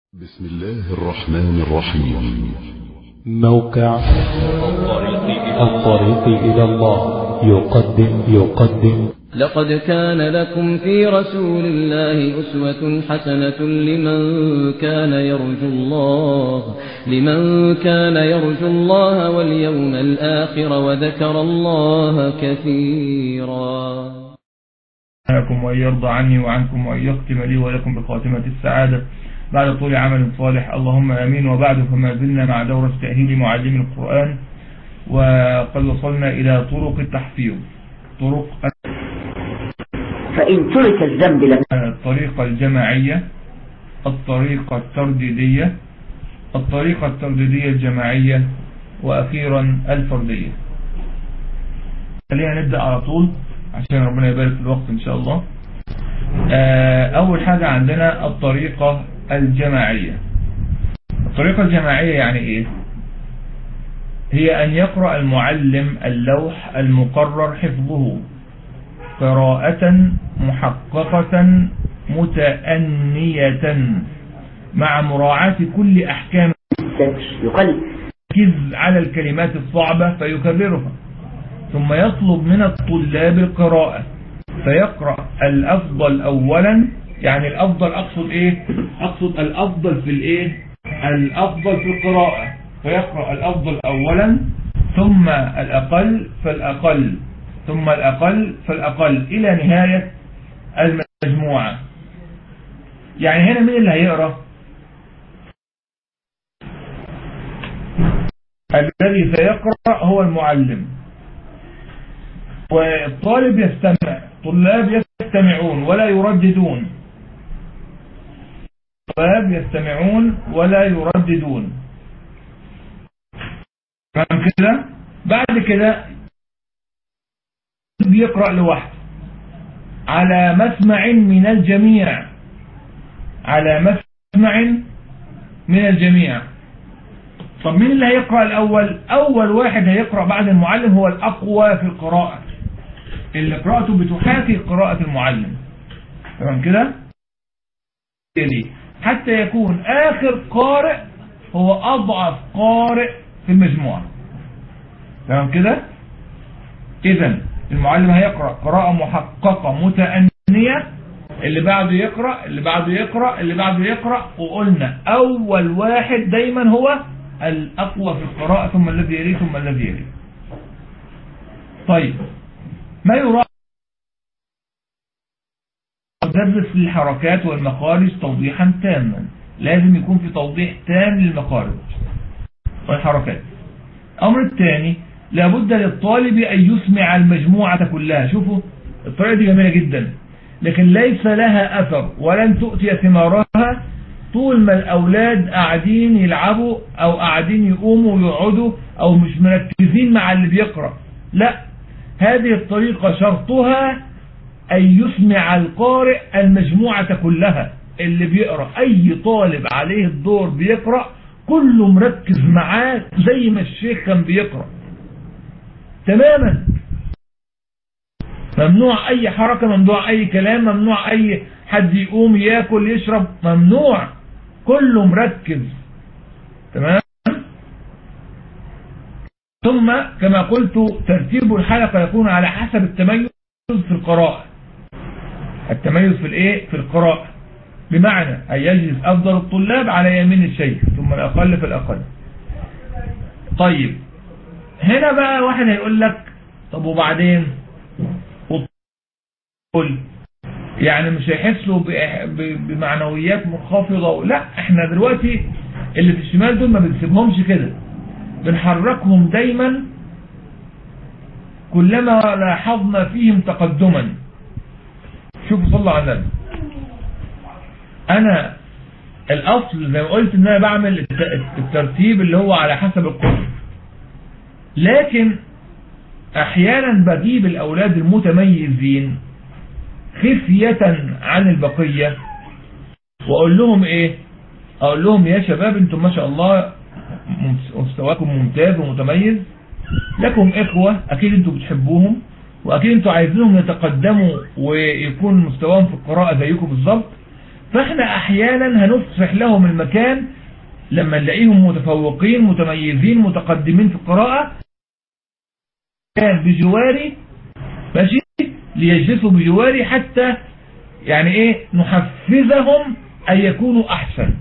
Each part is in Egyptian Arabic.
بسم الله الرحمن الرحيم موقع الطريق إلى الله يقدم يقدم لقد كان لكم في رسول الله أسوة حسنة لمن كان يرجو الله لمن كان يرجو الله واليوم الآخر وذكر الله كثيرا لكم وأن يرضى عني وعنكم وأن يختم لي ولكم بخاتمة السعادة بعد طول عمل صالح اللهم آمين وبعد فما زلنا مع دورة تأهيل معلم القرآن وقد وصلنا إلى طرق التحفيظ طرق فإن ترك الذنب لم الطريقة الجماعية الطريقة الترديدية الطريقة الترديدية الجماعية وأخيرا الفردية خلينا نبدأ على طول عشان ربنا يبارك في الوقت إن شاء الله أول حاجة عندنا الطريقة الجماعية الطريقة الجماعية يعني إيه هي أن يقرأ المعلم اللوح المقرر حفظه قراءة محققة متأنية مع مراعاة كل أحكام يقل ركز على الكلمات الصعبة فيكررها ثم يطلب من الطلاب القراءة فيقرأ الأفضل أولا يعني الأفضل أقصد إيه أقصد الأفضل في الإيه الأفضل في القراءة فيقرأ الأفضل أولا ثم الأقل فالأقل ثم الأقل فالأقل إلى نهاية المجموعة يعني هنا مين اللي هيقرأ الذي سيقرأ هو المعلم والطالب يستمع طلاب يستمعون ولا يرددون طلاب يستمعون ولا يرددون فهم كده بعد كده بيقرأ لوحده على مسمع من الجميع على مسمع من الجميع طب مين اللي هيقرأ الأول أول واحد هيقرأ بعد المعلم هو الأقوى في القراءة اللي قراءته بتحاكي قراءة المعلم تمام كده حتى يكون آخر قارئ هو أضعف قارئ في المجموعة تمام كده إذا المعلم هيقرأ قراءة محققة متأنية اللي بعده يقرأ اللي بعده يقرأ اللي بعده يقرأ وقلنا أول واحد دايما هو الأقوى في القراءة ثم الذي يليه ثم الذي يليه طيب ما يراعى مدرس للحركات والمخارج توضيحا تاما لازم يكون في توضيح تام للمخارج والحركات الأمر الثاني لابد للطالب أن يسمع المجموعة كلها شوفوا الطريقة دي جميلة جدا لكن ليس لها أثر ولن تؤتي ثمارها طول ما الأولاد قاعدين يلعبوا أو قاعدين يقوموا ويقعدوا أو مش مركزين مع اللي بيقرأ لا هذه الطريقة شرطها أن يسمع القارئ المجموعة كلها اللي بيقرأ أي طالب عليه الدور بيقرأ كله مركز معاه زي ما الشيخ كان بيقرأ تماما ممنوع أي حركة ممنوع أي كلام ممنوع أي حد يقوم ياكل يشرب ممنوع كله مركز تمام ثم كما قلت ترتيب الحلقة يكون على حسب التميز في القراءة التميز في الايه في القراءة بمعنى أن يجلس أفضل الطلاب على يمين الشيخ ثم الأقل في الأقل طيب هنا بقى واحد هيقول لك طب وبعدين قل يعني مش هيحسوا بمعنويات منخفضة لا احنا دلوقتي اللي في الشمال دول ما بنسيبهمش كده بنحركهم دايما كلما لاحظنا فيهم تقدما شوفوا صلى على النبي انا الاصل زي ما قلت ان انا بعمل الترتيب اللي هو على حسب القدر لكن احيانا بجيب الاولاد المتميزين خفية عن البقية واقول لهم ايه اقول لهم يا شباب انتم ما شاء الله مستواكم ممتاز ومتميز لكم اخوة اكيد انتم بتحبوهم واكيد انتم عايزينهم يتقدموا ويكون مستواهم في القراءة زيكم بالظبط فاحنا احيانا هنفسح لهم المكان لما نلاقيهم متفوقين متميزين متقدمين في القراءة كان بجواري ماشي ليجلسوا بجواري حتى يعني ايه نحفزهم ان يكونوا احسن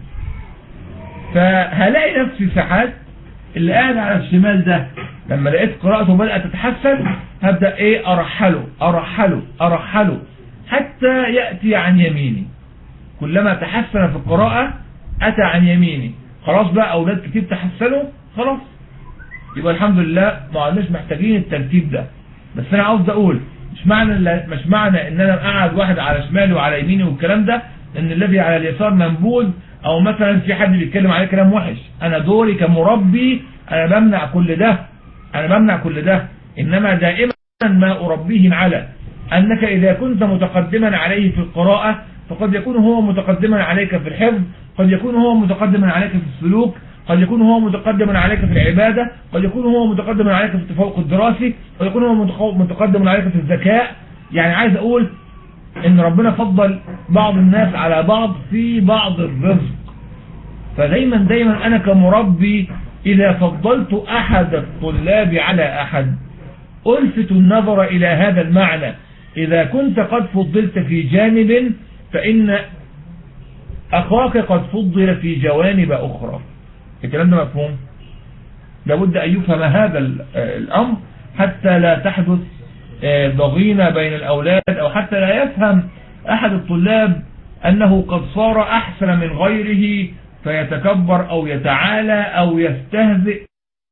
فهلاقي نفسي ساعات اللي قاعد على الشمال ده لما لقيت قراءته بدأت تتحسن هبدأ ايه ارحله ارحله ارحله حتى يأتي عن يميني كلما تحسن في القراءة اتى عن يميني خلاص بقى اولاد كتير تحسنوا خلاص يبقى الحمد لله ما عدناش محتاجين الترتيب ده بس انا عاوز اقول مش معنى مش معنى ان انا اقعد واحد على شمالي وعلى يميني والكلام ده ان الذي على اليسار منبوذ او مثلا في حد بيتكلم عليه كلام وحش انا دوري كمربي انا بمنع كل ده انا بمنع كل ده انما دائما ما اربيهم على انك اذا كنت متقدما عليه في القراءة فقد يكون هو متقدما عليك في الحفظ قد يكون هو متقدما عليك في السلوك قد يكون هو متقدما عليك في العبادة قد يكون هو متقدما عليك في التفوق الدراسي قد يكون هو متقدما عليك في الذكاء يعني عايز اقول ان ربنا فضل بعض الناس على بعض في بعض الرزق فدايما دايما انا كمربي اذا فضلت احد الطلاب على احد الفت النظر الى هذا المعنى اذا كنت قد فضلت في جانب فان اخاك قد فضل في جوانب اخرى الكلام ده مفهوم لابد ان يفهم هذا الامر حتى لا تحدث ضغينة بين الأولاد أو حتى لا يفهم أحد الطلاب أنه قد صار أحسن من غيره فيتكبر أو يتعالى أو يستهزئ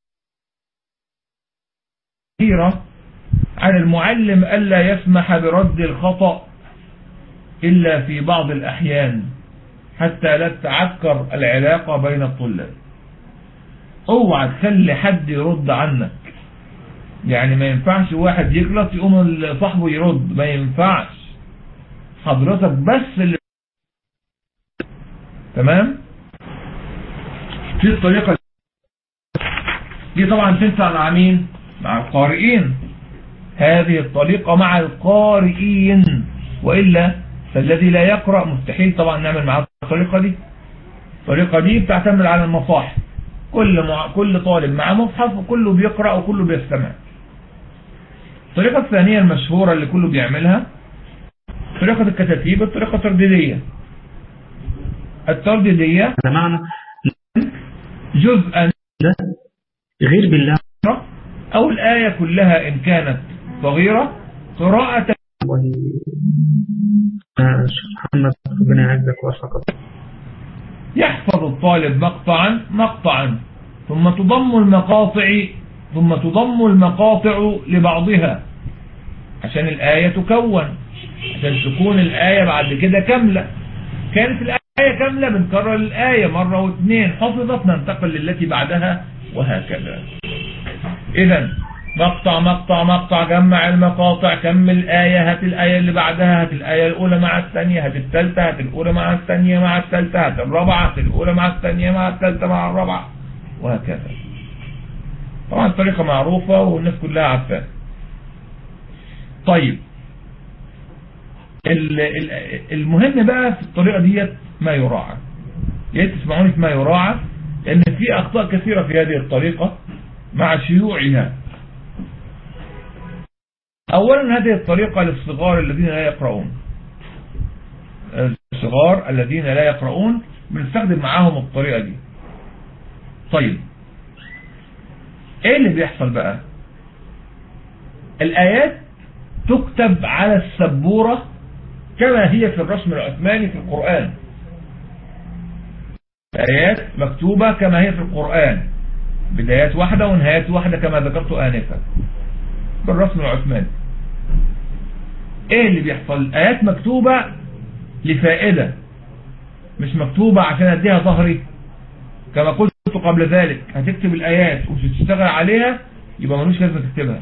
كثيرة على المعلم ألا يسمح برد الخطأ إلا في بعض الأحيان حتى لا تتعكر العلاقة بين الطلاب اوعى تخلي حد يرد عنك يعني ما ينفعش واحد يغلط يقوم صاحبه يرد ما ينفعش حضرتك بس اللي تمام في الطريقة دي طبعا تنفع مع مين مع القارئين هذه الطريقة مع القارئين وإلا فالذي لا يقرأ مستحيل طبعا نعمل معاه الطريقة دي الطريقة دي بتعتمد على المصاحف كل مع... كل طالب معاه مصحف وكله بيقرأ وكله بيستمع الطريقة الثانية المشهورة اللي كله بيعملها طريقة الكتاتيب الطريقة الترديدية الترديدية هذا معنى جزءا غير بالله أو الآية كلها إن كانت صغيرة قراءة والله شيخ محمد ربنا يعزك ويرحمك يحفظ الطالب مقطعا مقطعا ثم تضم المقاطع ثم تضم المقاطع لبعضها عشان الآية تكون عشان تكون الآية بعد كده كاملة كانت الآية كاملة بنكرر الآية مرة واثنين حفظت ننتقل للتي بعدها وهكذا إذا مقطع مقطع مقطع جمع المقاطع كمل آية هات الآية اللي بعدها هات الآية الأولى مع الثانية هات الثالثة هات الأولى مع الثانية مع الثالثة هات الرابعة هات الأولى مع الثانية مع الثالثة مع الرابعة وهكذا طبعا الطريقة معروفة والناس كلها عارفاها طيب المهم بقى في الطريقة ديت ما يراعى يا تسمعوني في ما يراعى لأن في أخطاء كثيرة في هذه الطريقة مع شيوعها أولا هذه الطريقة للصغار الذين لا يقرؤون الصغار الذين لا يقرؤون بنستخدم معاهم الطريقة دي طيب ايه اللي بيحصل بقى الآيات تكتب على السبورة كما هي في الرسم العثماني في القرآن الآيات مكتوبة كما هي في القرآن بدايات واحدة ونهايات واحدة كما ذكرت آنفا بالرسم العثماني ايه اللي بيحصل الآيات مكتوبة لفائدة مش مكتوبة عشان اديها ظهري كما قلت قبل ذلك هتكتب الآيات ومش تشتغل عليها يبقى ملوش لازمة تكتبها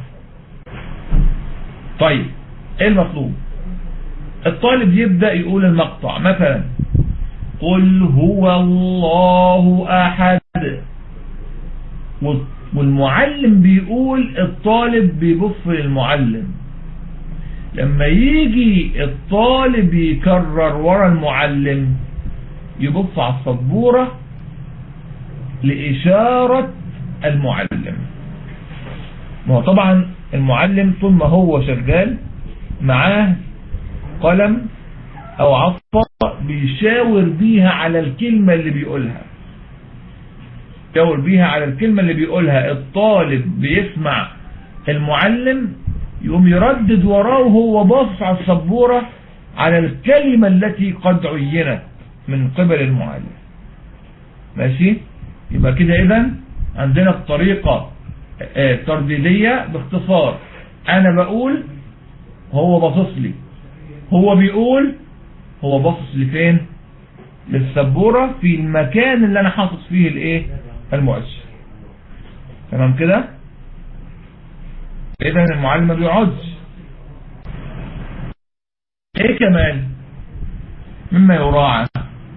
طيب ايه المطلوب الطالب يبدأ يقول المقطع مثلا قل هو الله أحد والمعلم بيقول الطالب بيبص للمعلم لما يجي الطالب يكرر ورا المعلم يبص على السبورة لإشارة المعلم ما هو طبعا المعلم طول ما هو شغال معاه قلم او عصا بيشاور بيها على الكلمة اللي بيقولها يشاور بيها على الكلمة اللي بيقولها الطالب بيسمع المعلم يقوم يردد وراه وهو باصص على السبورة على الكلمة التي قد عينت من قبل المعلم ماشي يبقى كده اذا عندنا الطريقة ترديدية باختصار انا بقول هو باصص لي هو بيقول هو باصص لفين للسبورة في المكان اللي انا حاطط فيه الايه المؤشر تمام كده اذا المعلم ما بيقعدش ايه كمان مما يراعى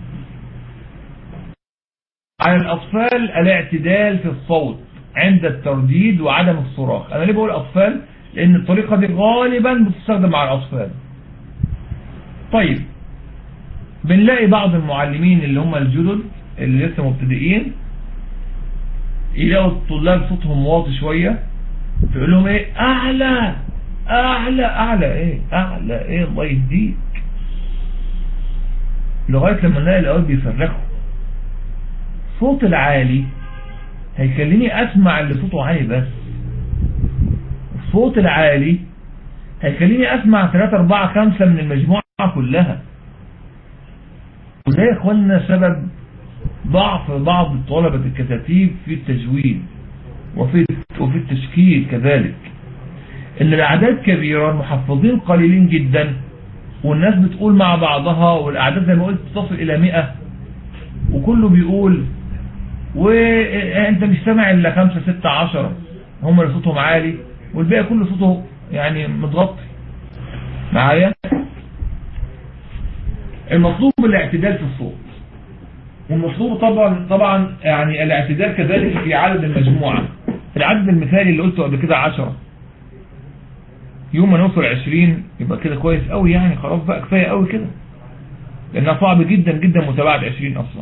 على الاطفال الاعتدال في الصوت عند الترديد وعدم الصراخ انا ليه بقول اطفال لان الطريقة دي غالبا بتستخدم مع الاطفال طيب بنلاقي بعض المعلمين اللي هم الجدد اللي لسه مبتدئين يلاقوا الطلاب صوتهم واطي شوية فيقول لهم ايه اعلى اعلى اعلى ايه اعلى ايه الله يهديك لغاية لما نلاقي الاول بيفرخوا صوت العالي هيخليني اسمع اللي صوته عالي بس الصوت العالي هيخليني اسمع 3 4 5 من المجموعة كلها وده يا اخوانا سبب ضعف بعض طلبة الكتاتيب في التجويد وفي وفي التشكيل كذلك ان الاعداد كبيرة المحفظين قليلين جدا والناس بتقول مع بعضها والاعداد زي ما قلت تصل الى 100 وكله بيقول وانت مش سامع الا 5 6 10 هم اللي صوتهم عالي والباقي كله صوته يعني متغطي معايا المطلوب الاعتدال في الصوت والمطلوب طبعا طبعا يعني الاعتدال كذلك في عدد المجموعة العدد المثالي اللي قلته قبل كده 10 يوم ما نوصل 20 يبقى كده كويس قوي يعني خلاص بقى كفايه قوي كده لانها صعب جدا جدا متابعه 20 اصلا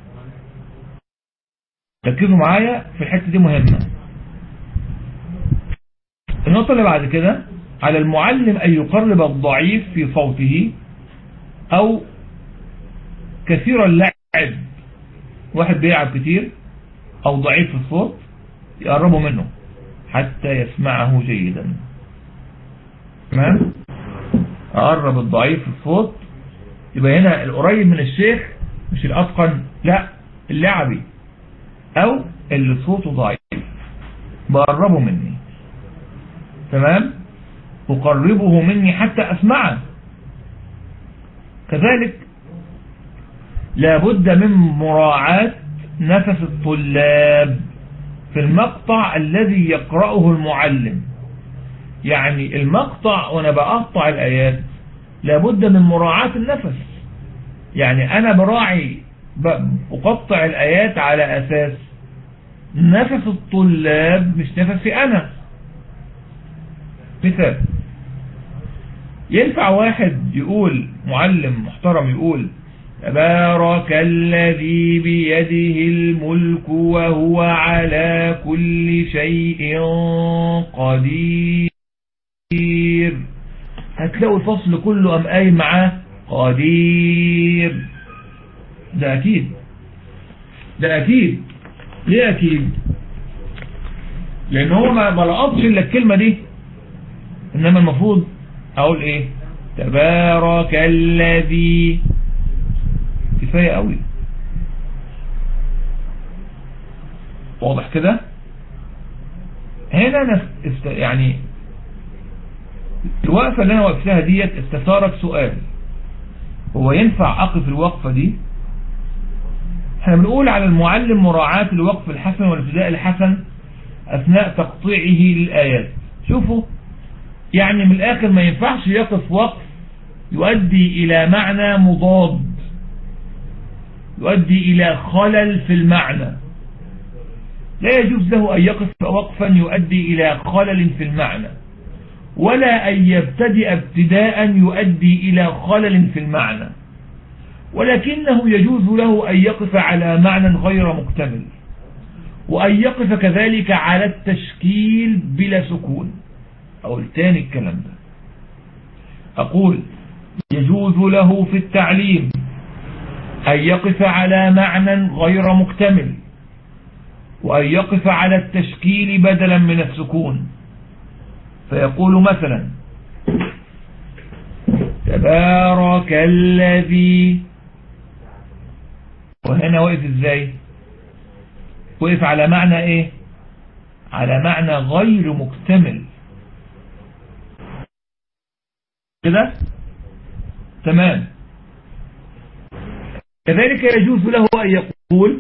ركزوا معايا في الحته دي مهمه النقطه اللي بعد كده على المعلم ان يقرب الضعيف في صوته او كثير اللعب واحد بيلعب كتير او ضعيف في الصوت يقربوا منه حتى يسمعه جيدا تمام اقرب الضعيف في الصوت يبقى هنا القريب من الشيخ مش الاتقن لا اللعبي او اللي صوته ضعيف بقربه مني تمام أقربه مني حتى أسمعه كذلك لابد من مراعاة نفس الطلاب في المقطع الذي يقرأه المعلم يعني المقطع وانا بقطع الآيات لابد من مراعاة النفس يعني أنا براعي أقطع الآيات على أساس نفس الطلاب مش نفسي أنا مثال ينفع واحد يقول معلم محترم يقول تبارك الذي بيده الملك وهو على كل شيء قدير هتلاقوا الفصل كله أم قايم معاه قدير ده أكيد ده أكيد ليه أكيد لأن هو ما لقطش إلا الكلمة دي إنما المفروض أقول إيه تبارك الذي كفاية قوي واضح كده هنا أنا است... يعني الوقفة اللي أنا وقفتها ديت استثارك سؤال هو ينفع أقف الوقفة دي احنا بنقول على المعلم مراعاة الوقف الحسن والابتداء الحسن أثناء تقطيعه للآيات شوفوا يعني من الآخر ما ينفعش يقف وقف يؤدي إلى معنى مضاد يؤدي إلى خلل في المعنى لا يجوز له أن يقف وقفا يؤدي إلى خلل في المعنى ولا أن يبتدئ ابتداء يؤدي إلى خلل في المعنى ولكنه يجوز له أن يقف على معنى غير مكتمل وأن يقف كذلك على التشكيل بلا سكون أو الثاني الكلام ده أقول يجوز له في التعليم أن يقف على معنى غير مكتمل وأن يقف على التشكيل بدلا من السكون فيقول مثلا تبارك الذي وهنا وقف ازاي وقف على معنى ايه على معنى غير مكتمل كده تمام كذلك يجوز له أن يقول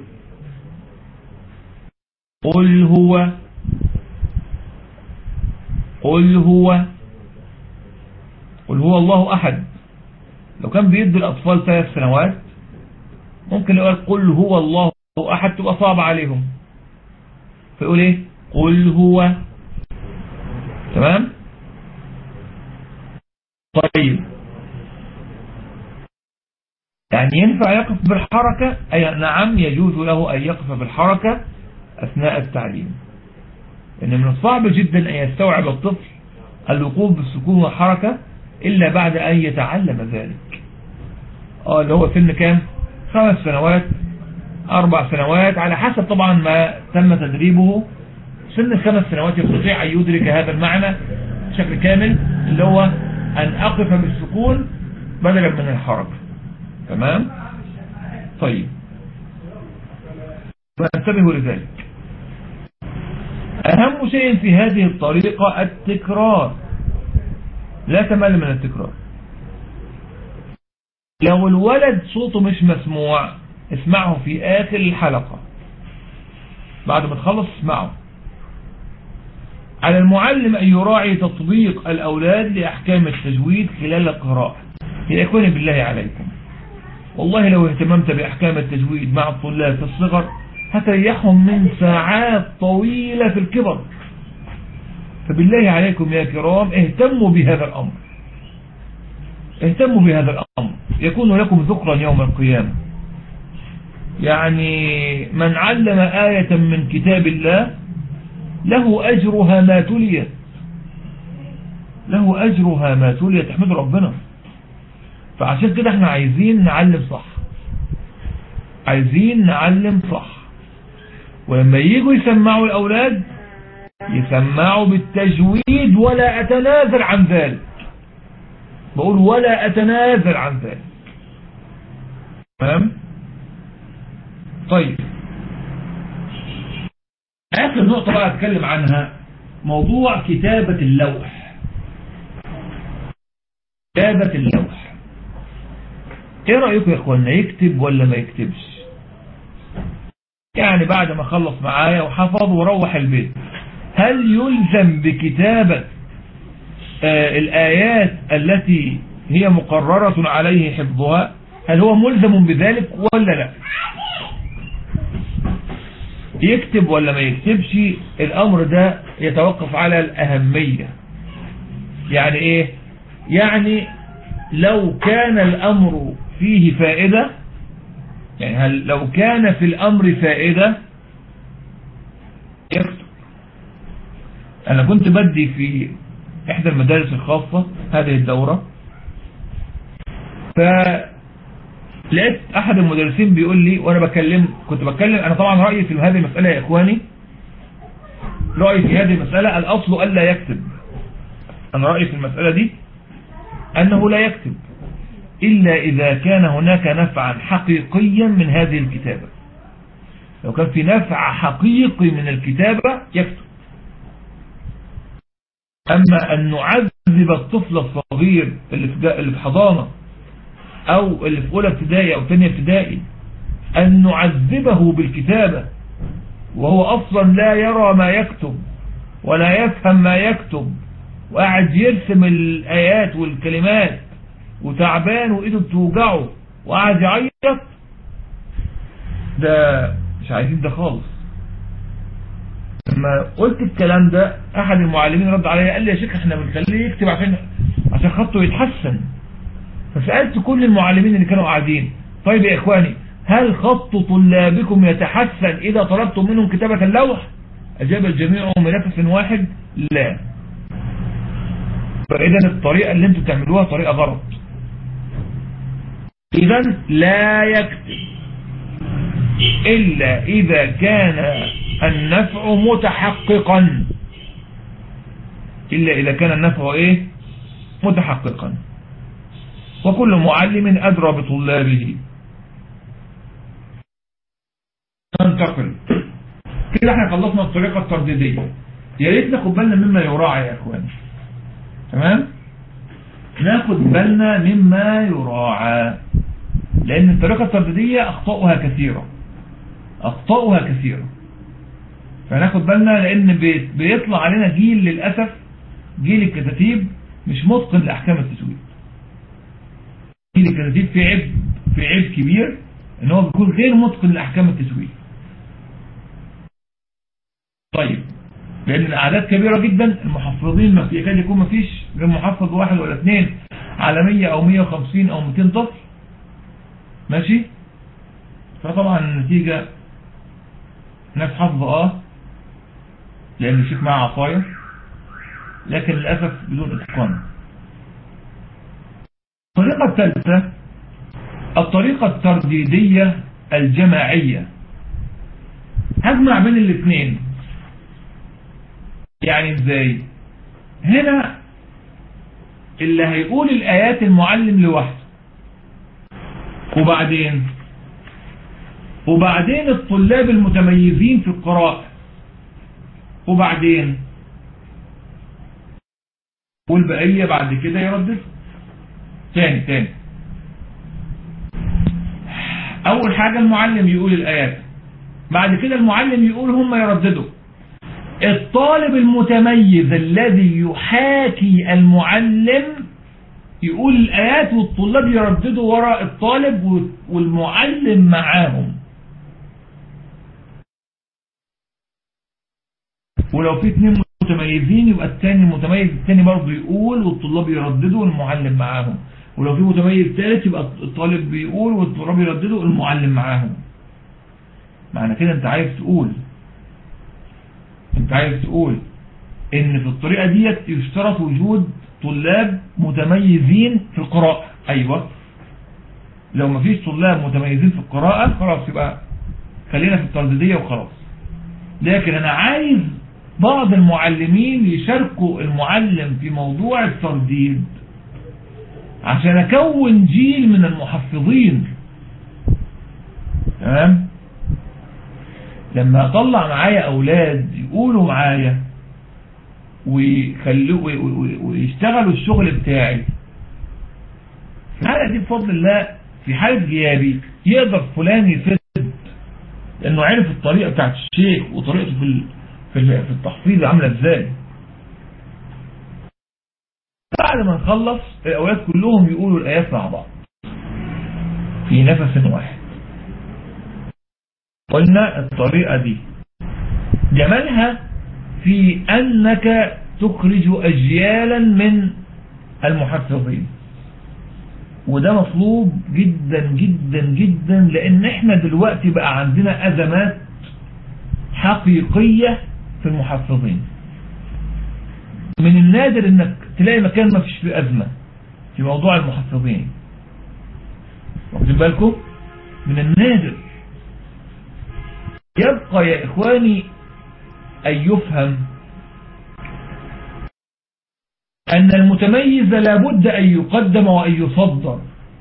قل هو قل هو قل هو الله أحد لو كان بيدي الأطفال ثلاث سنوات ممكن لو قال قل هو الله أحد تبقى صعبة عليهم فيقول ايه قل هو تمام طيب يعني ينفع يقف بالحركة أي نعم يجوز له أن يقف بالحركة أثناء التعليم لأن من الصعب جدا أن يستوعب الطفل الوقوف بالسكون والحركة إلا بعد أن يتعلم ذلك اه اللي هو سن كام خمس سنوات أربع سنوات على حسب طبعا ما تم تدريبه سن الخمس سنوات يستطيع أن يدرك هذا المعنى بشكل كامل اللي هو أن أقف بالسكون بدلا من الحركة تمام طيب فانتبهوا لذلك أهم شيء في هذه الطريقة التكرار لا تمل من التكرار لو الولد صوته مش مسموع اسمعه في آخر الحلقة بعد ما تخلص اسمعه على المعلم أن يراعي تطبيق الأولاد لأحكام التجويد خلال القراءة يكون بالله عليكم والله لو اهتممت بأحكام التجويد مع الطلاب في الصغر هتريحهم من ساعات طويلة في الكبر فبالله عليكم يا كرام اهتموا بهذا الأمر اهتموا بهذا الأمر يكون لكم ذكرا يوم القيامة يعني من علم آية من كتاب الله له أجرها ما تليت له أجرها ما تليت احمد ربنا فعشان كده احنا عايزين نعلم صح عايزين نعلم صح ولما يجوا يسمعوا الأولاد يسمعوا بالتجويد ولا أتنازل عن ذلك بقول ولا أتنازل عن ذلك تمام طيب آخر نقطة بقى أتكلم عنها موضوع كتابة اللوح كتابة اللوح ايه رأيكم يا اخوانا يكتب ولا ما يكتبش يعني بعد ما خلص معايا وحفظ وروح البيت هل يلزم بكتابة آه الآيات التي هي مقررة عليه حفظها هل هو ملزم بذلك ولا لا يكتب ولا ما يكتبش الأمر ده يتوقف على الأهمية يعني ايه يعني لو كان الأمر فيه فائدة يعني هل لو كان في الأمر فائدة يكتب أنا كنت بدي في إحدى المدارس الخاصة هذه الدورة فلقيت أحد المدرسين بيقول لي وأنا بكلم كنت بتكلم أنا طبعا رأيي في هذه المسألة يا إخواني رأيي في هذه المسألة الأصل ألا يكتب أنا رأيي في المسألة دي أنه لا يكتب إلا إذا كان هناك نفعا حقيقيا من هذه الكتابة لو كان في نفع حقيقي من الكتابة يكتب أما أن نعذب الطفل الصغير اللي في حضانة أو اللي في أولى ابتدائي أو ثانية ابتدائي أن نعذبه بالكتابة وهو أصلا لا يرى ما يكتب ولا يفهم ما يكتب وقاعد يرسم الآيات والكلمات وتعبان وإيده بتوجعه وقاعد يعيط ده مش عايزين ده خالص لما قلت الكلام ده أحد المعلمين رد عليا قال لي يا شيخ احنا بنخليه يكتب عشان عشان خطه يتحسن فسألت كل المعلمين اللي كانوا قاعدين طيب يا إخواني هل خط طلابكم يتحسن إذا طلبتم منهم كتابة اللوح أجاب الجميع من نفس واحد لا فإذا الطريقة اللي انتم تعملوها طريقة غلط إذا لا يكتب إلا إذا كان النفع متحققا إلا إذا كان النفع إيه متحققا وكل معلم أدرى بطلابه ننتقل كده احنا خلصنا الطريقة الترديدية يا ريت ناخد بالنا مما يراعى يا اخواني تمام ناخد بالنا مما يراعى لان الطريقة الترديدية اخطاؤها كثيرة اخطاؤها كثيرة فناخد بالنا لان بي- بيطلع علينا جيل للأسف جيل الكتاتيب مش متقن لأحكام التسويق جيل الكتاتيب في عيب في عيب كبير ان هو بيكون غير متقن لأحكام التسويق طيب لأن الأعداد كبيرة جدا المحفظين ما في يكاد يكون ما فيش غير محفظ واحد ولا اثنين على 100 أو 150 أو 200 طفل ماشي فطبعا النتيجة ناس حافظة اه لأن الشيخ معاه عصاية لكن للأسف بدون إتقان الطريقة الثالثة الطريقة الترديدية الجماعية هجمع بين الاثنين يعني ازاي هنا اللي هيقول الآيات المعلم لوحده وبعدين وبعدين الطلاب المتميزين في القراءة وبعدين والبقية بعد كده يردد تاني تاني أول حاجة المعلم يقول الآيات بعد كده المعلم يقول هم يرددوا الطالب المتميز الذي يحاكي المعلم يقول الآيات والطلاب يرددوا وراء الطالب والمعلم معاهم ولو في اتنين متميزين يبقى الثاني المتميز الثاني برضه يقول والطلاب يرددوا والمعلم معاهم ولو في متميز ثالث يبقى الطالب بيقول والطلاب يرددوا والمعلم معاهم معنى كده انت عايز تقول انت عايز تقول ان في الطريقة ديت يشترط وجود طلاب متميزين في القراءة ايوه لو ما فيش طلاب متميزين في القراءة خلاص يبقى خلينا في الترددية وخلاص لكن انا عايز بعض المعلمين يشاركوا المعلم في موضوع الترديد عشان اكون جيل من المحفظين تمام لما اطلع معايا اولاد يقولوا معايا ويخلوا ويشتغلوا الشغل بتاعي في الحالة دي بفضل الله في حالة غيابي يقدر فلان يسد لانه عرف الطريقة بتاعت الشيخ وطريقته في في في التحفيظ عاملة ازاي بعد ما نخلص الاولاد كلهم يقولوا الايات مع بعض في نفس واحد قلنا الطريقة دي جمالها في أنك تخرج أجيالا من المحفظين وده مطلوب جدا جدا جدا لأن احنا دلوقتي بقى عندنا أزمات حقيقية في المحفظين من النادر انك تلاقي مكان ما فيش فيه أزمة في موضوع المحفظين واخدين بالكم من النادر يبقى يا إخواني أن يفهم أن المتميز لابد أن يقدم وأن يصدر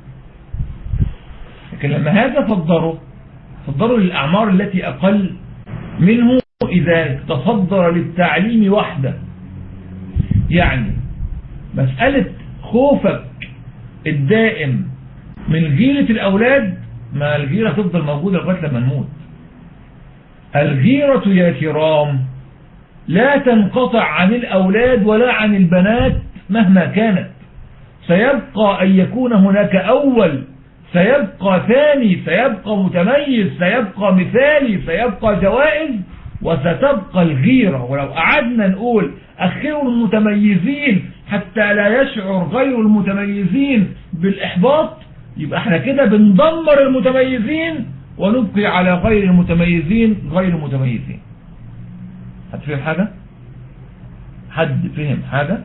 لكن لما هذا صدره صدره للأعمار التي أقل منه إذا تصدر للتعليم وحده يعني مسألة خوفك الدائم من غيرة الأولاد ما الغيرة تفضل موجودة لغاية لما نموت الغيرة يا كرام لا تنقطع عن الأولاد ولا عن البنات مهما كانت سيبقى أن يكون هناك أول سيبقى ثاني سيبقى متميز سيبقى مثالي سيبقى جوائز وستبقى الغيرة ولو قعدنا نقول أخروا المتميزين حتى لا يشعر غير المتميزين بالإحباط يبقى احنا كده بندمر المتميزين ونبقي على غير المتميزين غير متميزين حد فهم حاجة حد فهم حاجة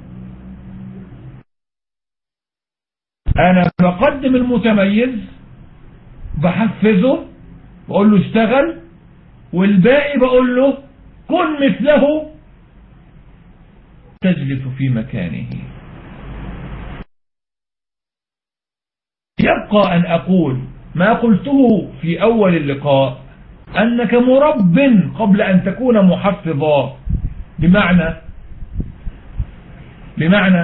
انا بقدم المتميز بحفزه بقول له اشتغل والباقي بقول له كن مثله تجلس في مكانه يبقى أن أقول ما قلته في أول اللقاء أنك مرب قبل أن تكون محفظا بمعنى بمعنى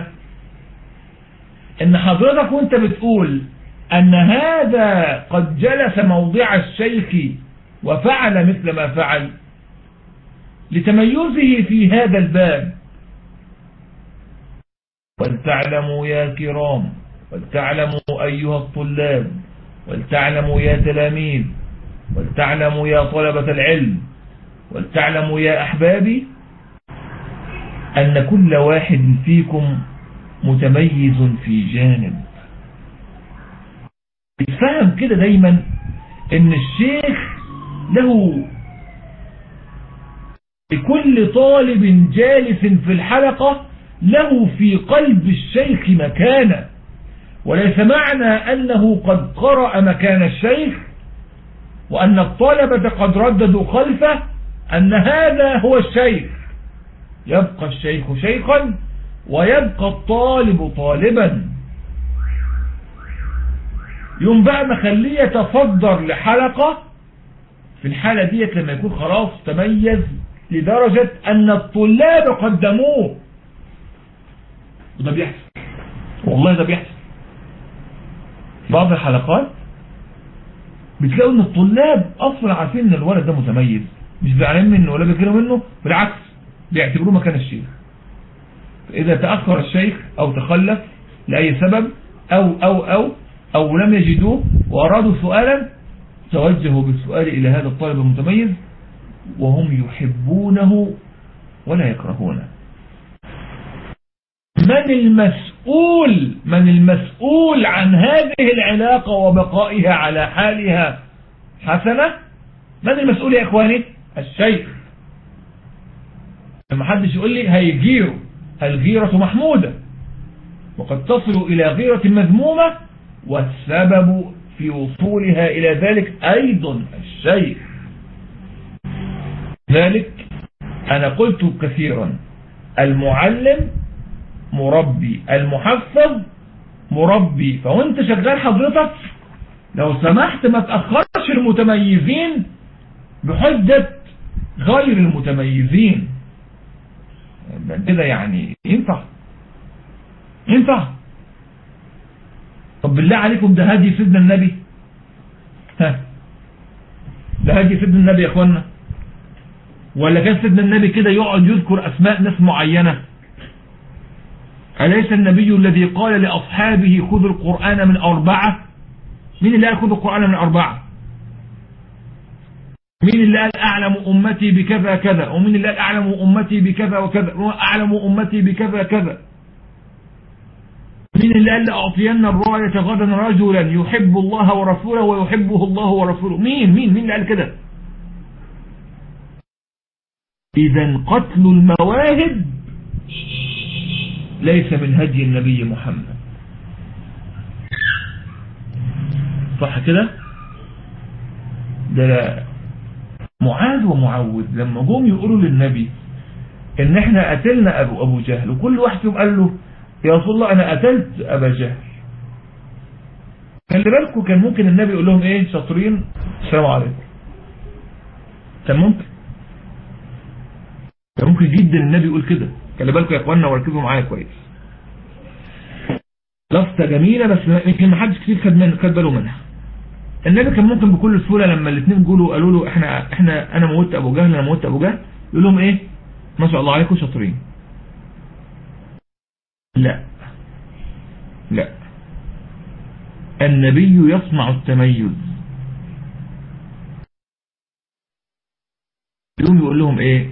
أن حضرتك وانت بتقول أن هذا قد جلس موضع الشيخ وفعل مثل ما فعل لتميزه في هذا الباب ولتعلموا يا كرام ولتعلموا أيها الطلاب ولتعلموا يا تلاميذ ولتعلموا يا طلبة العلم ولتعلموا يا أحبابي أن كل واحد فيكم متميز في جانب يتفهم كده دايما ان الشيخ له لكل طالب جالس في الحلقة له في قلب الشيخ مكانة وليس معنى أنه قد قرأ مكان الشيخ وأن الطلبة قد رددوا خلفه أن هذا هو الشيخ يبقى الشيخ شيخا ويبقى الطالب طالبا يوم بقى مخليه يتصدر لحلقة في الحالة ديت لما يكون خلاص تميز لدرجة أن الطلاب قدموه وده بيحصل والله ده بيحصل بعض الحلقات بتلاقوا ان الطلاب اصلا عارفين ان الولد ده متميز مش زعلانين منه ولا بيكرهوا منه بالعكس بيعتبروه مكان الشيخ اذا تأخر الشيخ او تخلف لأي سبب او او او او لم يجدوه وارادوا سؤالا توجهوا بالسؤال الى هذا الطالب المتميز وهم يحبونه ولا يكرهونه من المسؤول من المسؤول عن هذه العلاقة وبقائها على حالها حسنة من المسؤول يا اخواني الشيخ لما حدش يقول لي هيجيروا الغيرة محمودة وقد تصل إلى غيرة مذمومة والسبب في وصولها إلى ذلك أيضا الشيخ ذلك أنا قلت كثيرا المعلم مربي المحفظ مربي فوانت شغال حضرتك لو سمحت ما تأخرش المتميزين بحجة غير المتميزين كده يعني ينفع ينفع طب بالله عليكم ده هدي سيدنا النبي ها ده هدي سيدنا النبي يا اخوانا ولا كان سيدنا النبي كده يقعد يذكر اسماء ناس معينة أليس النبي الذي قال لأصحابه خذوا القرآن من أربعة مين اللي قال خذوا القرآن من أربعة مين اللي قال أعلم أمتي بكذا كذا ومين اللي قال أعلم أمتي بكذا وكذا أعلم أمتي بكذا كذا مين اللي قال لأعطين الراية غدا رجلا يحب الله ورسوله ويحبه الله ورسوله مين مين مين اللي قال كده إذا قتل المواهب ليس من هدي النبي محمد صح كده ده معاذ ومعوذ لما جم يقولوا للنبي ان احنا قتلنا ابو ابو جهل وكل واحد فيهم قال له يا رسول الله انا قتلت ابا جهل خلي بالكم كان ممكن النبي يقول لهم ايه شاطرين السلام عليكم كان ممكن كان ممكن جدا النبي يقول كده خلي بالكم يا اخوانا وركزوا معايا كويس لفظه جميله بس يمكن ما حدش كتير خد من خد باله منها النبي كان ممكن بكل سهوله لما الاثنين جولوا قالوا له احنا احنا انا موت ابو جهل انا موت ابو جهل يقول لهم ايه ما شاء الله عليكم شاطرين لا لا النبي يصنع التميز يقوم يقول لهم ايه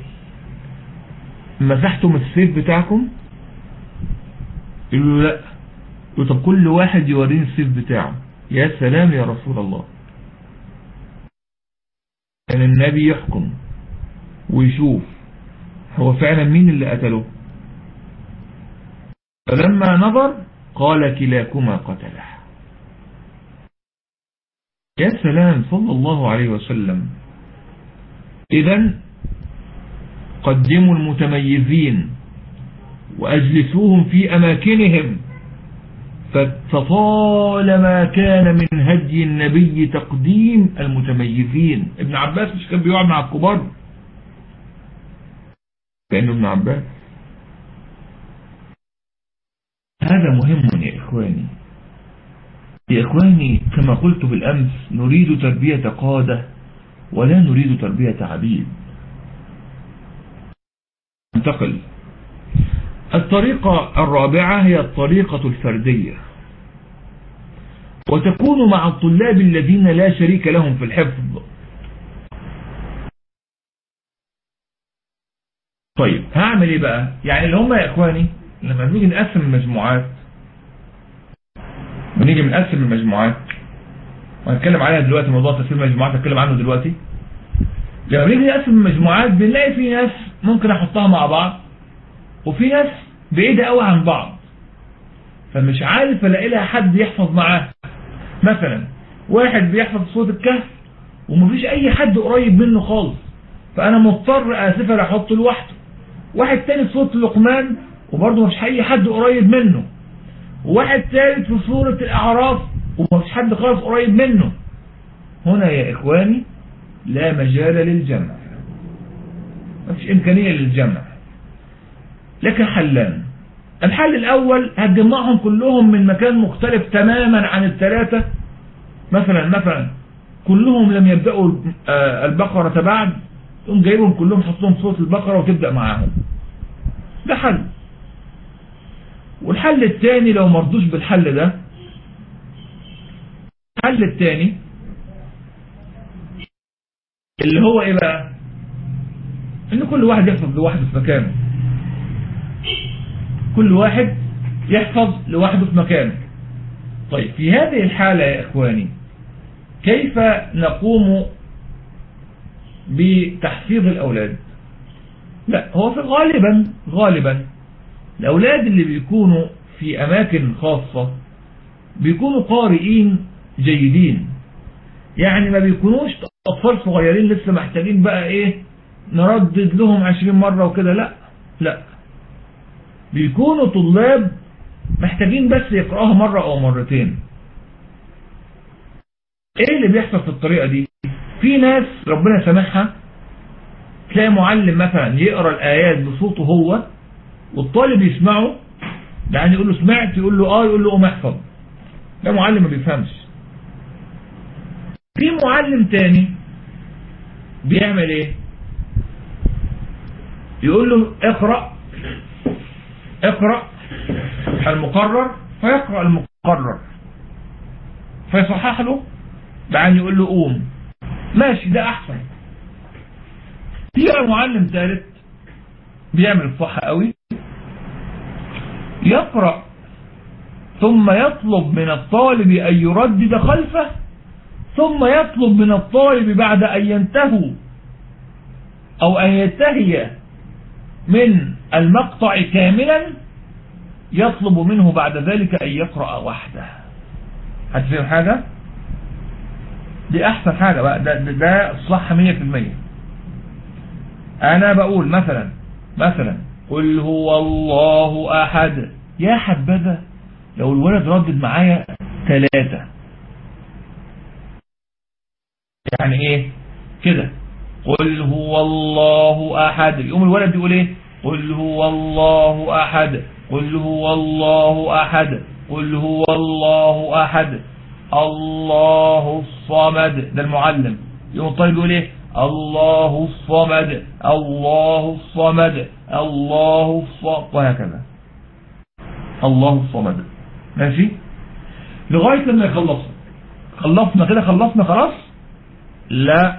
مسحتم السيف بتاعكم يقولوا لا يقولوا طب كل واحد يوريني السيف بتاعه يا سلام يا رسول الله كان النبي يحكم ويشوف هو فعلا مين اللي قتله فلما نظر قال كلاكما قتله يا سلام صلى الله عليه وسلم إذا قدموا المتميزين وأجلسوهم في أماكنهم فطالما كان من هدي النبي تقديم المتميزين ابن عباس مش كان بيقعد مع الكبار كأنه ابن عباس هذا مهم يا إخواني يا إخواني كما قلت بالأمس نريد تربية قادة ولا نريد تربية عبيد انتقل الطريقة الرابعة هي الطريقة الفردية وتكون مع الطلاب الذين لا شريك لهم في الحفظ طيب هعمل ايه بقى يعني اللي هم يا اخواني لما نيجي نقسم المجموعات ونيجي نقسم المجموعات وهنتكلم عليها دلوقتي موضوع تقسيم المجموعات هتكلم عنه دلوقتي لما نيجي نقسم المجموعات بنلاقي في ناس ممكن احطها مع بعض وفي ناس بعيدة قوي عن بعض فمش عارف الاقي لها حد يحفظ معاه مثلا واحد بيحفظ صوت الكهف ومفيش اي حد قريب منه خالص فانا مضطر اسفل احطه لوحده واحد تاني صوت لقمان وبرضه مفيش اي حد قريب منه وواحد ثالث في سورة الاعراف ومفيش حد خالص قريب منه هنا يا اخواني لا مجال للجمع مفيش امكانية للجمع لكن حلان الحل الاول هتجمعهم كلهم من مكان مختلف تماما عن الثلاثة مثلا مثلا كلهم لم يبدأوا البقرة بعد تقوم جايبهم كلهم حطهم صوت البقرة وتبدأ معاهم ده حل والحل الثاني لو مرضوش بالحل ده الحل الثاني اللي هو ايه بقى ان كل واحد يحفظ لوحده في مكانه كل واحد يحفظ لوحده في مكانه طيب في هذه الحالة يا اخواني كيف نقوم بتحفيظ الاولاد لا هو في غالبا غالبا الاولاد اللي بيكونوا في اماكن خاصة بيكونوا قارئين جيدين يعني ما بيكونوش اطفال صغيرين لسه محتاجين بقى ايه نردد لهم عشرين مرة وكده لا لا بيكونوا طلاب محتاجين بس يقرأوها مرة او مرتين ايه اللي بيحصل في الطريقة دي في ناس ربنا سامحها تلاقي معلم مثلا يقرأ الآيات بصوته هو والطالب يسمعه يعني يقول له سمعت يقول له اه يقول له قوم احفظ ده معلم ما بيفهمش في معلم تاني بيعمل ايه يقول له اقرأ اقرأ المقرر فيقرأ المقرر فيصحح له بعدين يقول له قوم ماشي ده احسن في معلم ثالث بيعمل صح قوي يقرأ ثم يطلب من الطالب أن يردد خلفه ثم يطلب من الطالب بعد أن ينتهوا أو أن ينتهي من المقطع كاملا يطلب منه بعد ذلك أن يقرأ وحده هتفهم حاجة دي أحسن حاجة بقى ده, ده, ده الصح مية في المية أنا بقول مثلا مثلا قل هو الله أحد يا حبذا لو الولد ردد معايا ثلاثة يعني ايه كده قل هو الله أحد يقوم الولد يقول ايه قل هو الله أحد قل هو الله أحد قل هو الله أحد الله الصمد ده المعلم يقوم الطالب يقول ايه الله الصمد الله الصمد الله الصمد وهكذا الله الصمد ماشي لغاية لما يخلصنا خلصنا كده خلصنا خلاص لا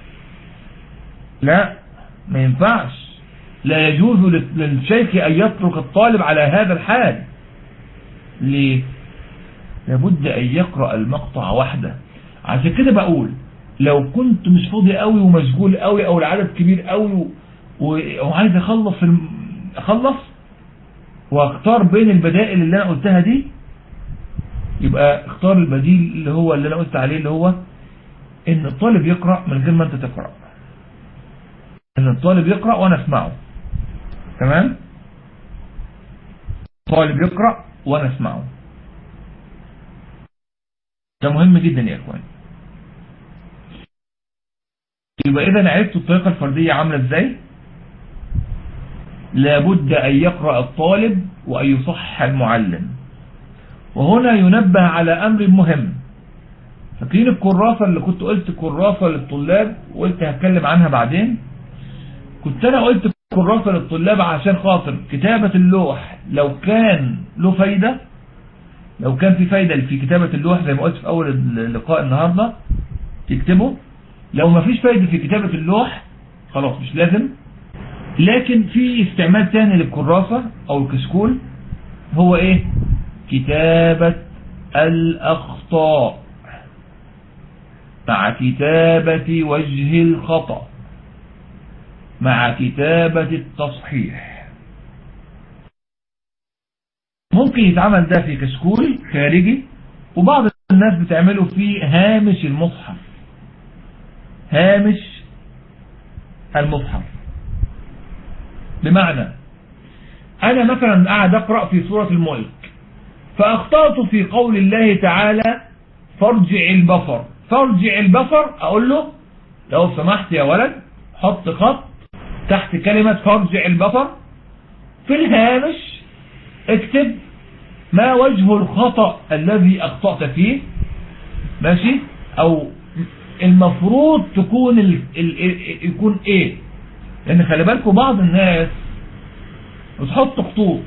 لا ما ينفعش لا يجوز للشيخ أن يترك الطالب على هذا الحال ليه لابد ان يقرأ المقطع واحدة عشان كده بقول لو كنت مش فاضي قوي ومشغول قوي او العدد كبير قوي و- و- وعايز اخلص الم- اخلص واختار بين البدائل اللي انا قلتها دي يبقى اختار البديل اللي هو اللي انا قلت عليه اللي هو ان الطالب يقرأ من غير ما انت تقرأ ان الطالب يقرأ وانا اسمعه تمام طالب يقرأ وانا اسمعه ده مهم جدا يا اخوان يبقى اذا عرفت الطريقة الفردية عاملة ازاي لابد ان يقرأ الطالب وان يصحح المعلم وهنا ينبه على امر مهم فاكرين الكراسة اللي كنت قلت كراسة للطلاب وقلت هتكلم عنها بعدين كنت انا قلت كراسة للطلاب عشان خاطر كتابة اللوح لو كان له فايدة لو كان في فايدة في كتابة اللوح زي ما قلت في اول اللقاء النهاردة تكتبه لو ما فيش فايدة في كتابة اللوح خلاص مش لازم لكن في استعمال تاني للكراسة او الكشكول هو ايه كتابة الاخطاء مع كتابة وجه الخطأ مع كتابة التصحيح ممكن يتعمل ده في كشكول خارجي وبعض الناس بتعمله في هامش المصحف هامش المصحف بمعنى أنا مثلا قاعد أقرأ في سورة الملك فأخطأت في قول الله تعالى فارجع البصر فارجع البصر أقول له لو سمحت يا ولد حط خط تحت كلمة فارجع البصر في الهامش اكتب ما وجه الخطأ الذي أخطأت فيه ماشي أو المفروض تكون ال... ال... ال... يكون ايه لان خلي بالكم بعض الناس بتحط خطوط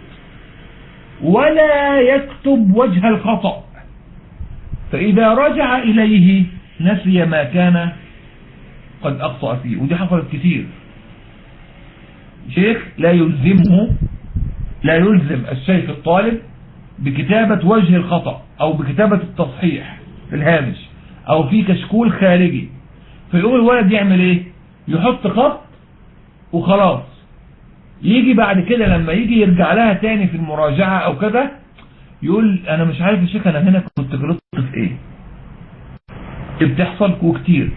ولا يكتب وجه الخطأ فإذا رجع إليه نسي ما كان قد أخطأ فيه ودي حصلت كتير شيخ لا يلزمه لا يلزم الشيخ الطالب بكتابة وجه الخطأ أو بكتابة التصحيح في الهامش أو في كشكول خارجي فيقوم الولد يعمل إيه يحط خط وخلاص يجي بعد كده لما يجي يرجع لها تاني في المراجعة أو كده يقول أنا مش عارف يا شيخ أنا هنا كنت غلطت في إيه بتحصل كتير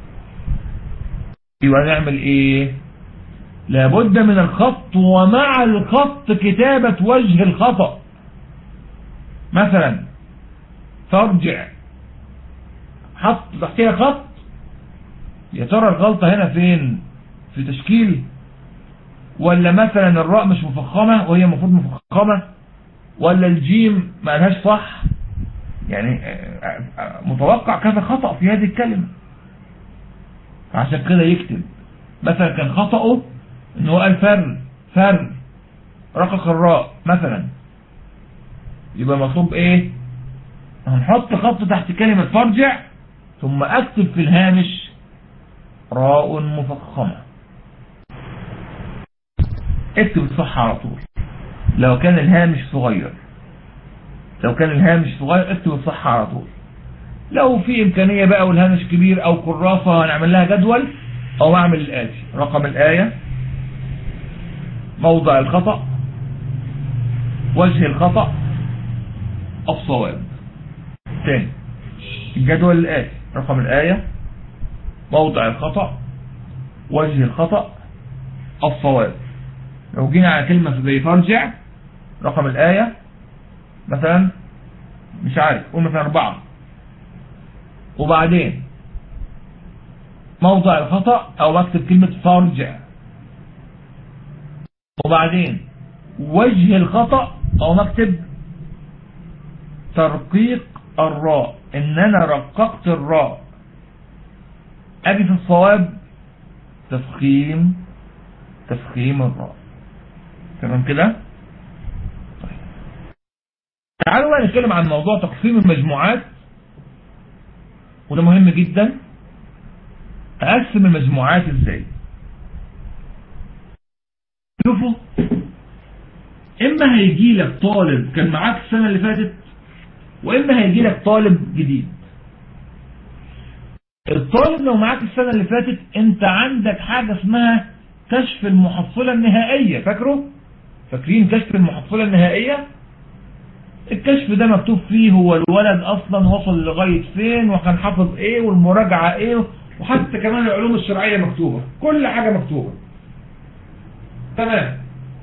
يبقى نعمل إيه لابد من الخط ومع الخط كتابة وجه الخطأ مثلا فارجع حط تحتها خط يا ترى الغلطة هنا فين في تشكيل ولا مثلا الراء مش مفخمة وهي المفروض مفخمة ولا الجيم ما لهاش صح يعني متوقع كذا خطأ في هذه الكلمة عشان كده يكتب مثلا كان خطأه ان هو قال فر فر رقق الراء مثلا يبقى مطلوب ايه هنحط خط تحت كلمة فرجع ثم اكتب في الهامش راء مفخمة اكتب الصح على طول لو كان الهامش صغير لو كان الهامش صغير اكتب الصح على طول لو في امكانية بقى والهامش كبير او كراسة هنعمل لها جدول او اعمل الاتي رقم الاية موضع الخطأ وجه الخطأ الصواب تاني الجدول الآتي رقم الآية موضع الخطأ وجه الخطأ الصواب لو جينا على كلمة زي فرجع رقم الآية مثلا مش عارف قول مثلا أربعة وبعدين موضع الخطأ أو أكتب كلمة فرجع وبعدين وجه الخطأ أو مكتب ترقيق الراء ان انا رققت الراء اجي في الصواب تفخيم تفخيم الراء تمام كده طيب. تعالوا بقى نتكلم عن موضوع تقسيم المجموعات وده مهم جدا اقسم المجموعات ازاي شوفوا اما هيجي لك طالب كان معاك السنة اللي فاتت وإما هيجي لك طالب جديد الطالب لو معاك السنة اللي فاتت انت عندك حاجة اسمها كشف المحصلة النهائية فاكره فاكرين كشف المحصلة النهائية الكشف ده مكتوب فيه هو الولد اصلا وصل لغاية فين وكان حافظ ايه والمراجعة ايه وحتى كمان العلوم الشرعية مكتوبة كل حاجة مكتوبة تمام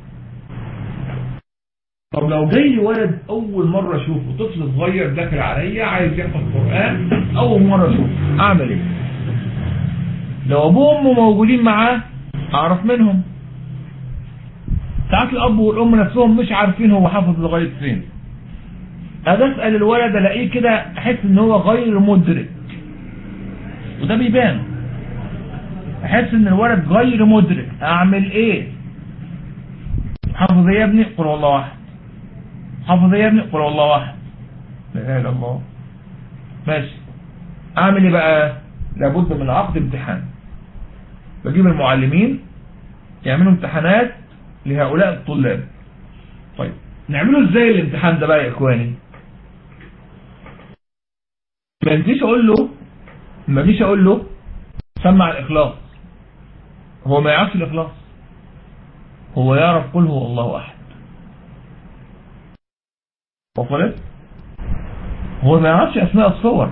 طب لو جاي لي ولد اول مرة اشوفه طفل صغير داخل عليا عايز يحفظ قرآن اول مرة اشوفه اعمل ايه لو ابوه وامه موجودين معاه اعرف منهم ساعات الاب والام نفسهم مش عارفين هو حافظ لغاية فين اجي اسال الولد الاقيه كده احس ان هو غير مدرك وده بيبان احس ان الولد غير مدرك اعمل ايه حافظ ايه يا ابني قل والله واحد حافظ ايه يا ابني قل والله واحد لا اله الا الله ماشي اعمل ايه بقى لابد من عقد امتحان بجيب المعلمين يعملوا امتحانات لهؤلاء الطلاب طيب نعمله ازاي الامتحان ده بقى يا اخواني ما نجيش اقول له ما نجيش اقول له سمع الاخلاص هو ما يعرفش الاخلاص هو يعرف قل هو الله احد وصلت هو ما يعرفش اسماء الصور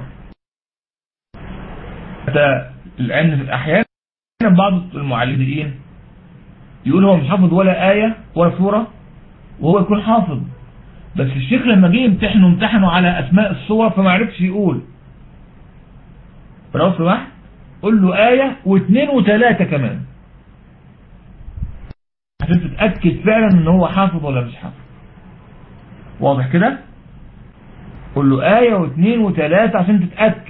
ده لان احيانا بعض المعلمين يقول هو مش حافظ ولا آية ولا سورة وهو يكون حافظ بس الشيخ لما جه يمتحنه امتحنه على اسماء الصور فما عرفش يقول فلو سمحت قول له آية واثنين وثلاثة كمان عشان تتأكد فعلا ان هو حافظ ولا مش حافظ واضح كده قول له آية واثنين وثلاثة عشان تتأكد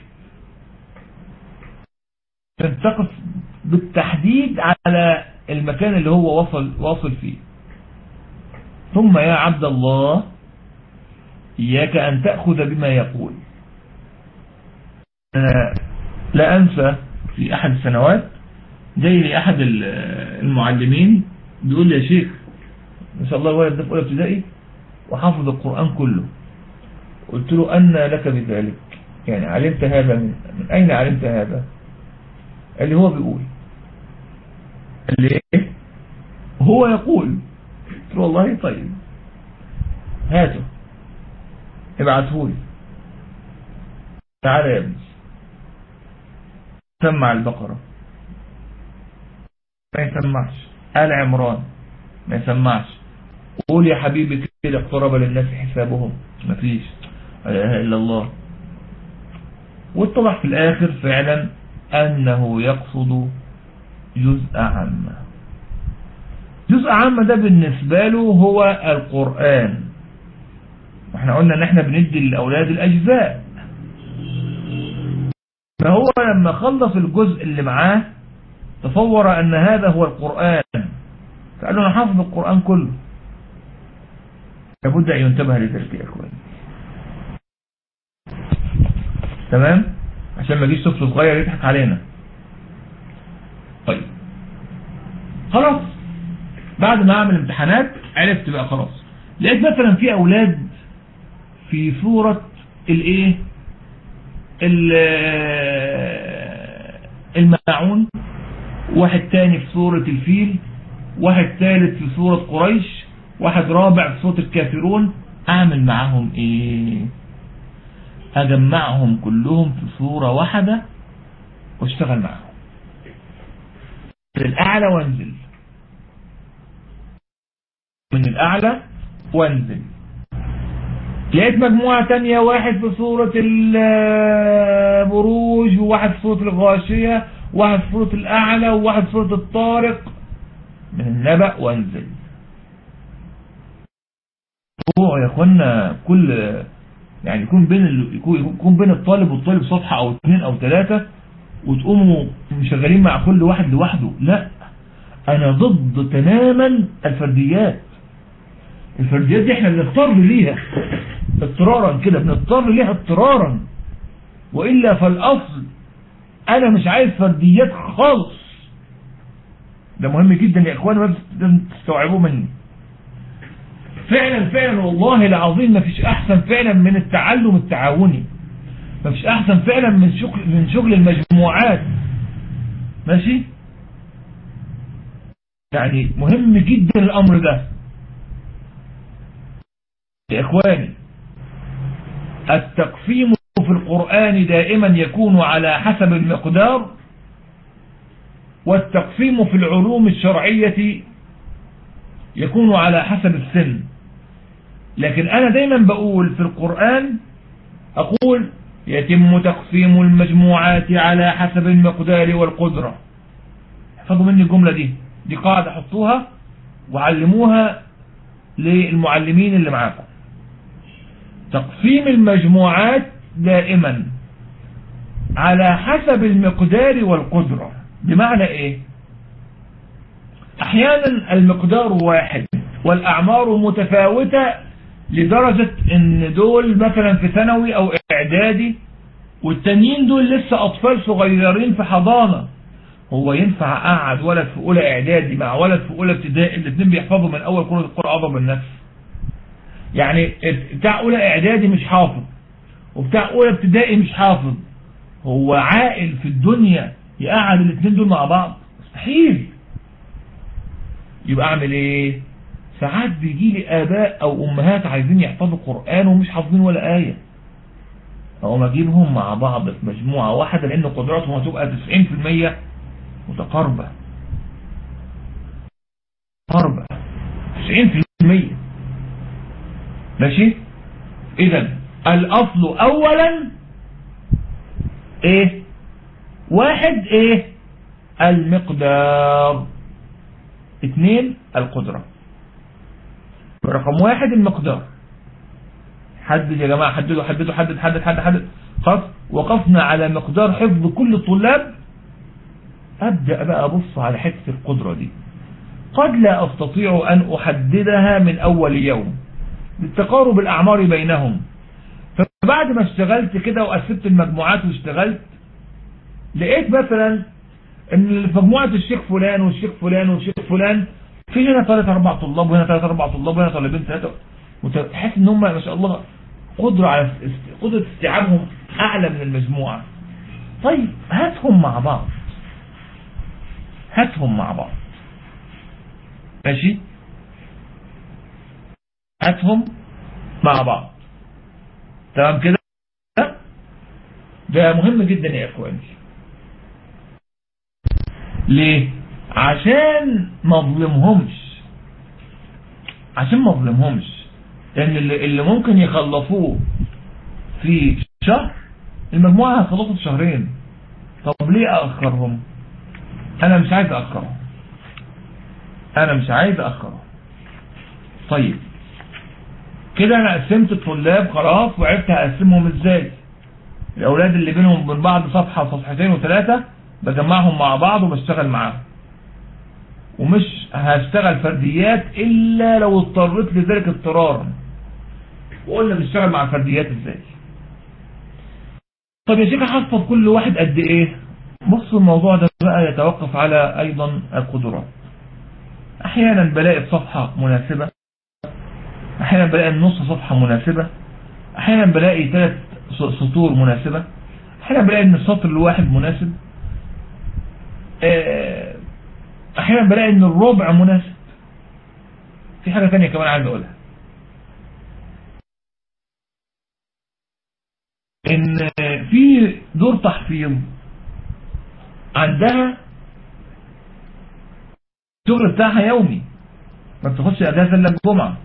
عشان تقف بالتحديد على المكان اللي هو وصل واصل فيه ثم يا عبد الله إياك أن تأخذ بما يقول أنا لا أنسى في أحد السنوات جاي لي أحد المعلمين بيقول لي يا شيخ ما شاء الله الولد ده في أولى ابتدائي وحافظ القرآن كله قلت له أن لك بذلك يعني علمت هذا من, من أين علمت هذا اللي هو بيقول قال لي ايه هو يقول قلت له والله طيب هاته ابعته لي تعالى يا ابني سمع البقرة ما يسمعش آل عمران ما يسمعش قول يا حبيبي كده اقترب للناس حسابهم مفيش لا اله الا الله واتضح في الاخر فعلا انه يقصد جزء عامة جزء عامة ده بالنسبة له هو القرآن واحنا قلنا ان احنا بندي للأولاد الأجزاء فهو لما خلص الجزء اللي معاه تصور ان هذا هو القرآن فقال له انا حافظ القرآن كله لابد ان ينتبه لذلك يا اخوان تمام عشان ما يجيش طفل صغير يضحك علينا طيب خلاص بعد ما اعمل امتحانات عرفت بقى خلاص لقيت مثلا في اولاد في صورة الايه الماعون واحد تاني في صورة الفيل واحد ثالث في صورة قريش واحد رابع في صورة الكافرون اعمل معاهم ايه اجمعهم كلهم في صورة واحدة واشتغل معاهم من الأعلى وانزل من الأعلى وانزل لقيت مجموعة تانية واحد في صورة البروج وواحد في صورة الغاشية وواحد في صورة الأعلى وواحد في صورة الطارق من النبأ وانزل هو يا اخوانا كل يعني يكون بين ال... يكون بين الطالب والطالب صفحة او اثنين او ثلاثة وتقوموا مشغلين مع كل واحد لوحده لا انا ضد تماما الفرديات الفرديات دي احنا بنضطر ليها اضطرارا كده بنضطر ليها اضطرارا وإلا فالأصل أنا مش عايز فرديات خالص ده مهم جدا يا إخواني لازم تستوعبوه مني فعلا فعلا والله العظيم ما فيش احسن فعلا من التعلم التعاوني ما فيش احسن فعلا من شغل من شغل المجموعات ماشي يعني مهم جدا الامر ده يا اخواني التقسيم في القرآن دائما يكون على حسب المقدار والتقسيم في العلوم الشرعية يكون على حسب السن لكن أنا دايما بقول في القرآن أقول يتم تقسيم المجموعات على حسب المقدار والقدرة احفظوا مني الجملة دي دي قاعدة حطوها وعلموها للمعلمين اللي معاكم تقسيم المجموعات دائما على حسب المقدار والقدرة بمعنى ايه احيانا المقدار واحد والاعمار متفاوتة لدرجة ان دول مثلا في ثانوي او اعدادي والتانيين دول لسه اطفال صغيرين في حضانة هو ينفع اقعد ولد في اولى اعدادي مع ولد في اولى ابتدائي الاثنين بيحفظوا من اول كرة القرآن اضرب النفس يعني بتاع اولى اعدادي مش حافظ وبتاع اولى ابتدائي مش حافظ هو عاقل في الدنيا يقعد الاثنين دول مع بعض مستحيل يبقى اعمل ايه ساعات بيجي لي اباء او امهات عايزين يحفظوا قرآن ومش حافظين ولا آية اقوم اجيبهم مع بعض في مجموعة واحدة لان قدراتهم هتبقى 90% متقاربة متقاربة 90% ماشي اذا الاصل اولا ايه واحد ايه المقدار اثنين القدرة رقم واحد المقدار حدد يا جماعة حددوا حددوا حدد حدد حدد حدد خلاص وقفنا على مقدار حفظ كل الطلاب أبدأ بقى أبص على حتة القدرة دي قد لا أستطيع أن أحددها من أول يوم للتقارب الأعمار بينهم فبعد ما اشتغلت كده وقسمت المجموعات واشتغلت لقيت مثلا ان في مجموعة الشيخ فلان والشيخ فلان والشيخ فلان في هنا ثلاثة اربع طلاب وهنا ثلاثة اربع طلاب وهنا طالبين ثلاثة وتحس ان هم ما شاء الله قدرة على است- قدرة استيعابهم اعلى من المجموعة طيب هاتهم مع بعض هاتهم مع بعض ماشي هاتهم مع بعض تمام كده ده مهم جدا يا اخواني ليه عشان ما اظلمهمش عشان ما اظلمهمش لان اللي, اللي ممكن يخلصوه في شهر المجموعة هتخلصوا في شهرين طب ليه اخرهم انا مش عايز اخرهم انا مش عايز اخرهم طيب كده انا قسمت الطلاب خلاص وعرفت هقسمهم ازاي الاولاد اللي بينهم من بعض صفحة وصفحتين وثلاثة بجمعهم مع بعض وبشتغل معاهم ومش هشتغل فرديات الا لو اضطريت لذلك اضطرارا وقلنا بنشتغل مع الفرديات ازاي طب يا شيخ هحفظ كل واحد قد ايه بص الموضوع ده بقى يتوقف على ايضا القدرات احيانا بلاقي الصفحة مناسبة احيانا بلاقي النص صفحة مناسبة احيانا بلاقي ثلاث سطور مناسبة احيانا بلاقي ان السطر الواحد مناسب اه احيانا بلاقي ان الربع مناسب في حاجة تانية كمان عايز اقولها ان في دور تحفيظ عندها الشغل بتاعها يومي ما بتاخدش اجازة الا الجمعة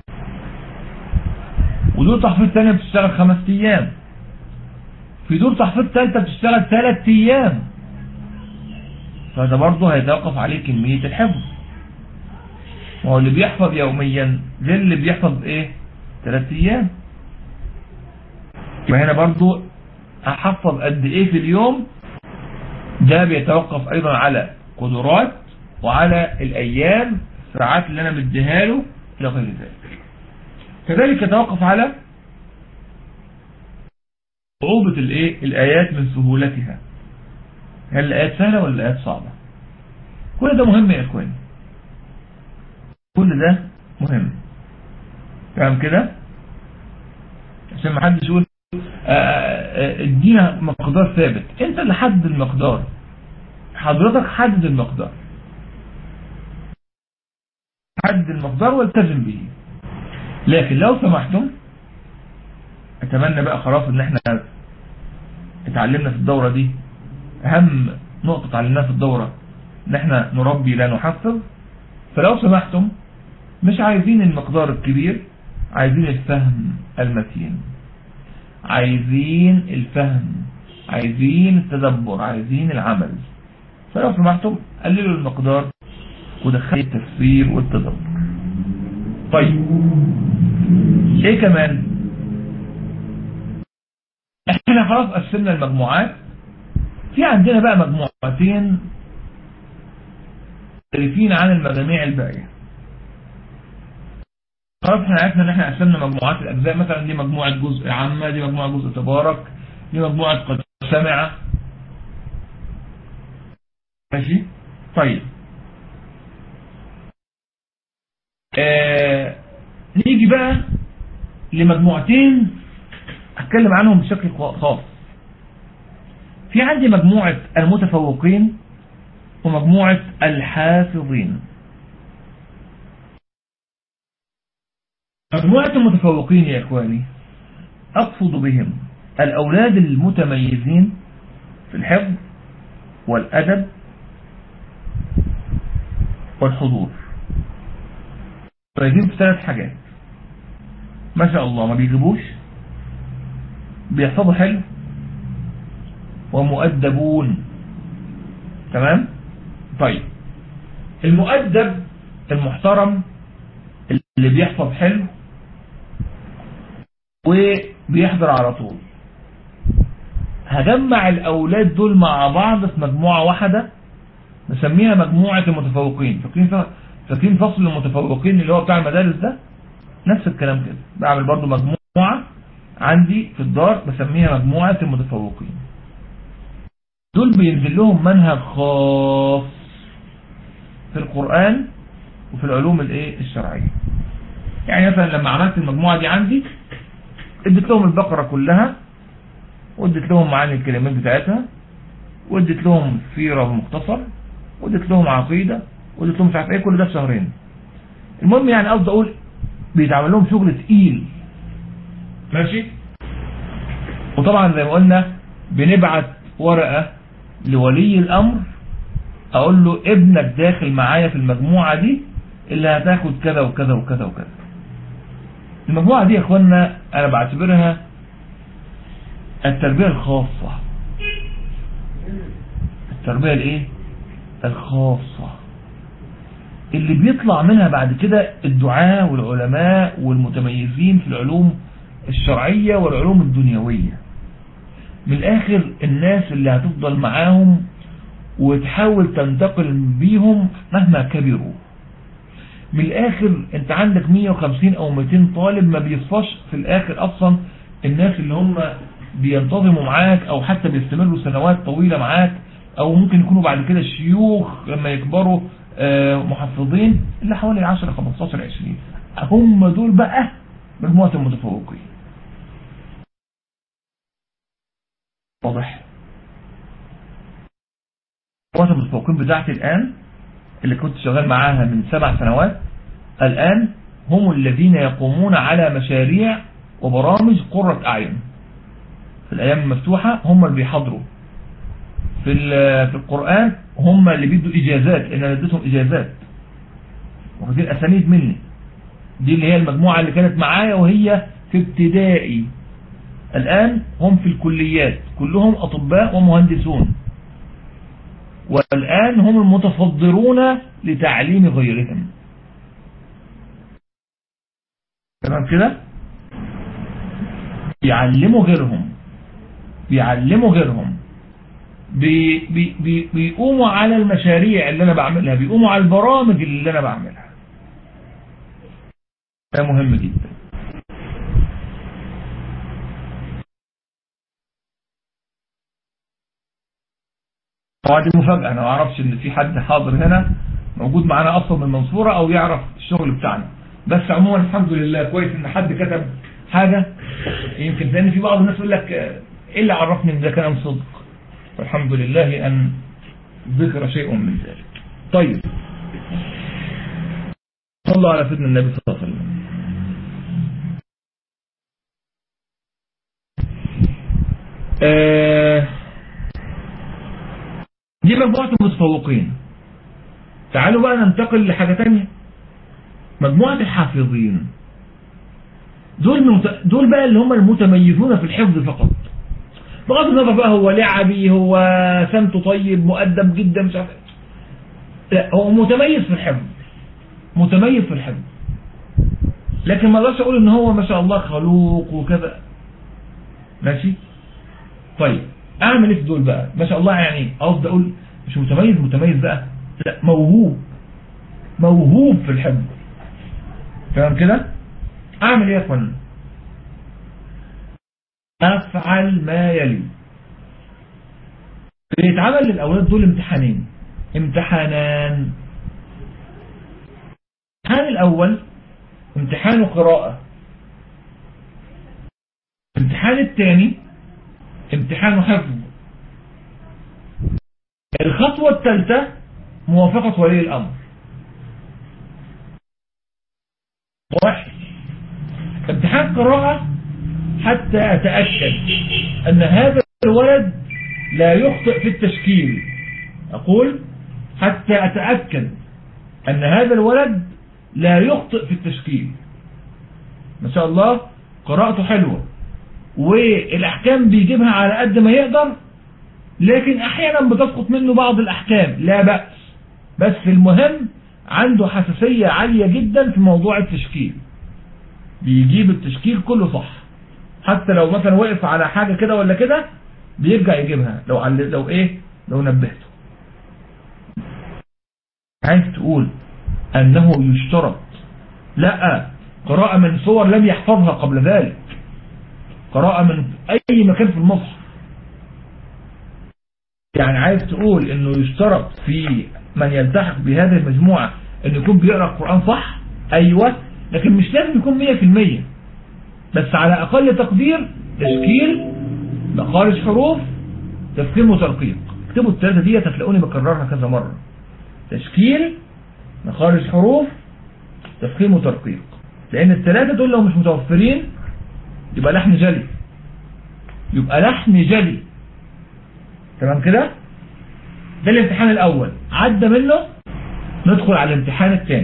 ودور تحفيظ تانية بتشتغل خمس ايام في دور تحفيظ تالتة بتشتغل ثلاث ايام فده برضه هيتوقف عليه كمية الحفظ ما هو اللي بيحفظ يوميا غير اللي بيحفظ ايه ثلاث ايام وهنا برضه احفظ قد ايه في اليوم ده بيتوقف ايضا على قدرات وعلى الايام الساعات اللي انا مديها له الى غير ذلك كذلك يتوقف على صعوبة الايه الايات من سهولتها هل الايات سهلة ولا الايات صعبة كل ده مهم يا اخواني كل ده مهم فاهم كده عشان ما حدش يقول آه، آه، ادينا مقدار ثابت انت اللي حدد المقدار حضرتك حدد المقدار حدد المقدار والتزم به لكن لو سمحتم اتمنى بقى خلاص ان احنا اتعلمنا في الدورة دي اهم نقطة اتعلمناها في الدورة ان احنا نربي لا نحفظ فلو سمحتم مش عايزين المقدار الكبير عايزين الفهم المتين عايزين الفهم عايزين التدبر عايزين العمل فلو سمحتم قللوا المقدار ودخلوا التفسير والتدبر طيب ايه كمان احنا خلاص قسمنا المجموعات في عندنا بقى مجموعتين مختلفين عن المجاميع الباقية خلاص احنا عرفنا ان احنا قسمنا مجموعات الاجزاء مثلا دي مجموعة جزء عامة دي مجموعة جزء تبارك دي مجموعة قد سمع ماشي طيب آه نيجي بقى لمجموعتين اتكلم عنهم بشكل خاص في عندي مجموعة المتفوقين ومجموعة الحافظين مجموعة المتفوقين يا إخواني أقصد بهم الأولاد المتميزين في الحفظ والأدب والحضور طيبين في ثلاث حاجات ما شاء الله ما بيجيبوش بيحفظوا حلو ومؤدبون تمام طيب المؤدب المحترم اللي بيحفظ حلو وبيحضر على طول هجمع الأولاد دول مع بعض في مجموعة واحدة نسميها مجموعة المتفوقين فاكرين فاكرين فصل المتفوقين اللي هو بتاع المدارس ده نفس الكلام كده بعمل برضو مجموعة عندي في الدار بسميها مجموعة المتفوقين دول بينزل لهم منهج خاص في القرآن وفي العلوم الايه الشرعية يعني مثلا لما عملت المجموعة دي عندي اديت لهم البقرة كلها واديت لهم معاني الكلمات بتاعتها واديت لهم سيرة مختصر واديت لهم عقيدة واديت لهم مش عارف ايه كل ده في شهرين المهم يعني قصدي اقول بيتعمل لهم شغل تقيل ماشي وطبعا زي ما قلنا بنبعت ورقة لولي الامر اقول له ابنك داخل معايا في المجموعة دي اللي هتاخد كذا وكذا وكذا وكذا المجموعة دي يا اخوانا انا بعتبرها التربية الخاصة التربية الايه الخاصة اللي بيطلع منها بعد كده الدعاة والعلماء والمتميزين في العلوم الشرعية والعلوم الدنيوية من الاخر الناس اللي هتفضل معاهم وتحاول تنتقل بيهم مهما كبروا من الاخر انت عندك 150 او 200 طالب ما بيصفاش في الاخر اصلا الناس اللي هم بينتظموا معاك او حتى بيستمروا سنوات طويلة معاك او ممكن يكونوا بعد كده شيوخ لما يكبروا محفظين اللي حوالي 10 15 20 هم دول بقى مجموعة المتفوقين واضح مجموعة المتفوقين بتاعتي الآن اللي كنت شغال معاها من سبع سنوات الآن هم الذين يقومون على مشاريع وبرامج قرة أعين في الأيام المفتوحة هم اللي بيحضروا في في القرآن هم اللي بيدوا إجازات لأن أنا اديتهم إجازات واخدين أسانيد مني دي اللي هي المجموعة اللي كانت معايا وهي في ابتدائي الآن هم في الكليات كلهم أطباء ومهندسون والآن هم المتفضلون لتعليم غيرهم تمام كده بيعلموا غيرهم بيعلموا غيرهم بي بي بي بيقوموا على المشاريع اللي انا بعملها بيقوموا على البرامج اللي انا بعملها ده مهم جدا طبعا دي مفاجأة انا ما اعرفش ان في حد حاضر هنا موجود معانا اصلا من المنصورة او يعرف الشغل بتاعنا بس عموما الحمد لله كويس ان حد كتب حاجة يمكن لان في بعض الناس يقول لك آه، ايه اللي عرفني ان ده كلام صدق والحمد لله ان ذكر شيء من ذلك طيب صلى الله على سيدنا النبي صلى الله عليه وسلم آه، دي مجموعة المتفوقين تعالوا بقى ننتقل لحاجة تانية مجموعة الحافظين دول ممت... دول بقى اللي هم المتميزون في الحفظ فقط بغض النظر بقى هو لعبي هو سمته طيب مؤدب جدا مش عارف إيه. لا هو متميز في الحفظ متميز في الحفظ لكن ما اقدرش اقول ان هو ما شاء الله خلوق وكذا ماشي طيب اعمل ايه في دول بقى ما شاء الله يعني قصدي اقول مش متميز متميز بقى لا موهوب موهوب في الحفظ تمام كده اعمل ايه يا اخوانا افعل ما يلي بيتعمل للاولاد دول امتحانين امتحانان الامتحان الاول امتحان قراءة الامتحان الثاني امتحان حفظ الخطوة الثالثة موافقة ولي الأمر واحد امتحان قراءة حتى أتأكد أن هذا الولد لا يخطئ في التشكيل أقول حتى أتأكد أن هذا الولد لا يخطئ في التشكيل ما شاء الله قراءته حلوة والأحكام بيجيبها على قد ما يقدر لكن أحيانا بتسقط منه بعض الأحكام لا بأس بس المهم عنده حساسية عالية جدا في موضوع التشكيل بيجيب التشكيل كله صح حتى لو مثلا وقف على حاجة كده ولا كده بيرجع يجيبها لو عل... لو ايه لو نبهته عايز تقول انه يشترط لا قراءة من صور لم يحفظها قبل ذلك قراءة من اي مكان في المصحف يعني عايز تقول انه يشترط في من يلتحق بهذه المجموعة انه يكون بيقرأ القرآن صح ايوه لكن مش لازم يكون مية في المية بس على اقل تقدير تشكيل مخارج حروف تفخيم وترقيق اكتبوا الثلاثة دي هتلاقوني بكررها كذا مرة تشكيل مخارج حروف تفخيم وترقيق لان الثلاثة دول لو مش متوفرين يبقى لحن جلي يبقى لحن جلي تمام كده ده الامتحان الاول عدى منه ندخل على الامتحان الثاني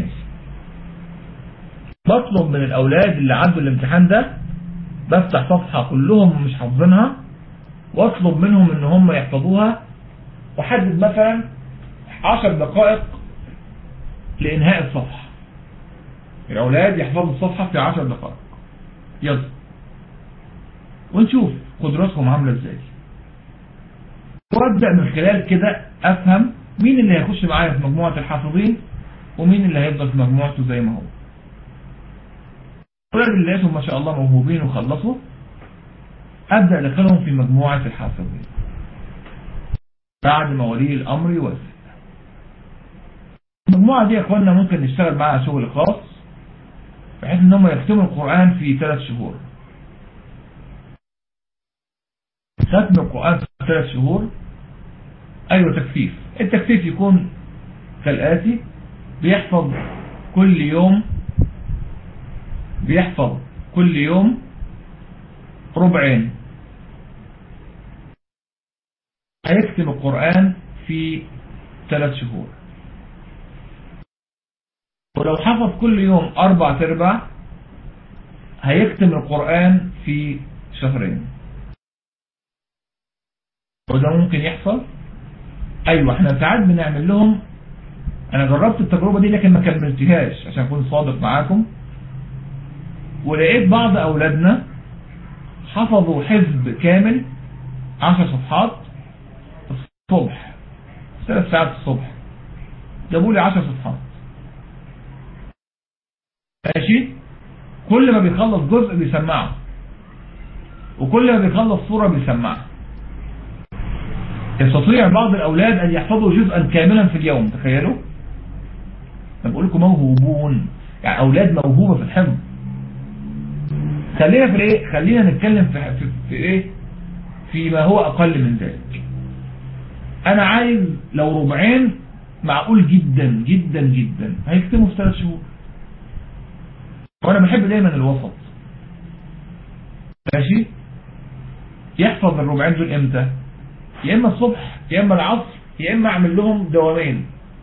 بطلب من الاولاد اللي عدوا الامتحان ده بفتح صفحة كلهم مش حافظينها واطلب منهم ان هم يحفظوها واحدد مثلا عشر دقائق لانهاء الصفحة الاولاد يحفظوا الصفحة في عشر دقائق يلا ونشوف قدراتهم عاملة ازاي وابدأ من خلال كده افهم مين اللي هيخش معايا في مجموعة الحافظين ومين اللي هيفضل في مجموعته زي ما هو الولاد اللي لقيتهم ما شاء الله موهوبين وخلصوا ابدأ ادخلهم في مجموعة الحافظين بعد ما ولي الامر يوافق المجموعة دي يا اخوانا ممكن نشتغل معاها شغل خاص بحيث ان هم يختموا القرآن في ثلاث شهور ختم القرآن في ثلاث شهور ايوه تكثيف التكثيف يكون كالآتي بيحفظ كل يوم بيحفظ كل يوم ربعين هيختم القرآن في ثلاث شهور ولو حفظ كل يوم أربع تربع هيختم القرآن في شهرين وده ممكن يحصل أيوة احنا ساعات بنعمل لهم أنا جربت التجربة دي لكن ما كملتهاش عشان أكون صادق معاكم ولقيت بعض أولادنا حفظوا حزب كامل عشر صفحات الصبح ثلاث ساعات الصبح جابوا لي عشر صفحات ماشي كل ما بيخلص جزء بيسمعه وكل ما بيخلص صورة بيسمعها يستطيع بعض الأولاد أن يحفظوا جزءا كاملا في اليوم تخيلوا أنا بقول لكم موهوبون يعني أولاد موهوبة في الحفظ خلينا في الايه خلينا نتكلم في, في, في ايه فيما هو أقل من ذلك أنا عايز لو ربعين معقول جدا جدا جدا هيختموا في ثلاث شهور وأنا بحب دايما الوسط ماشي يحفظ الربعين دول امتى يا اما الصبح يا اما العصر يا اما اعمل لهم دوامين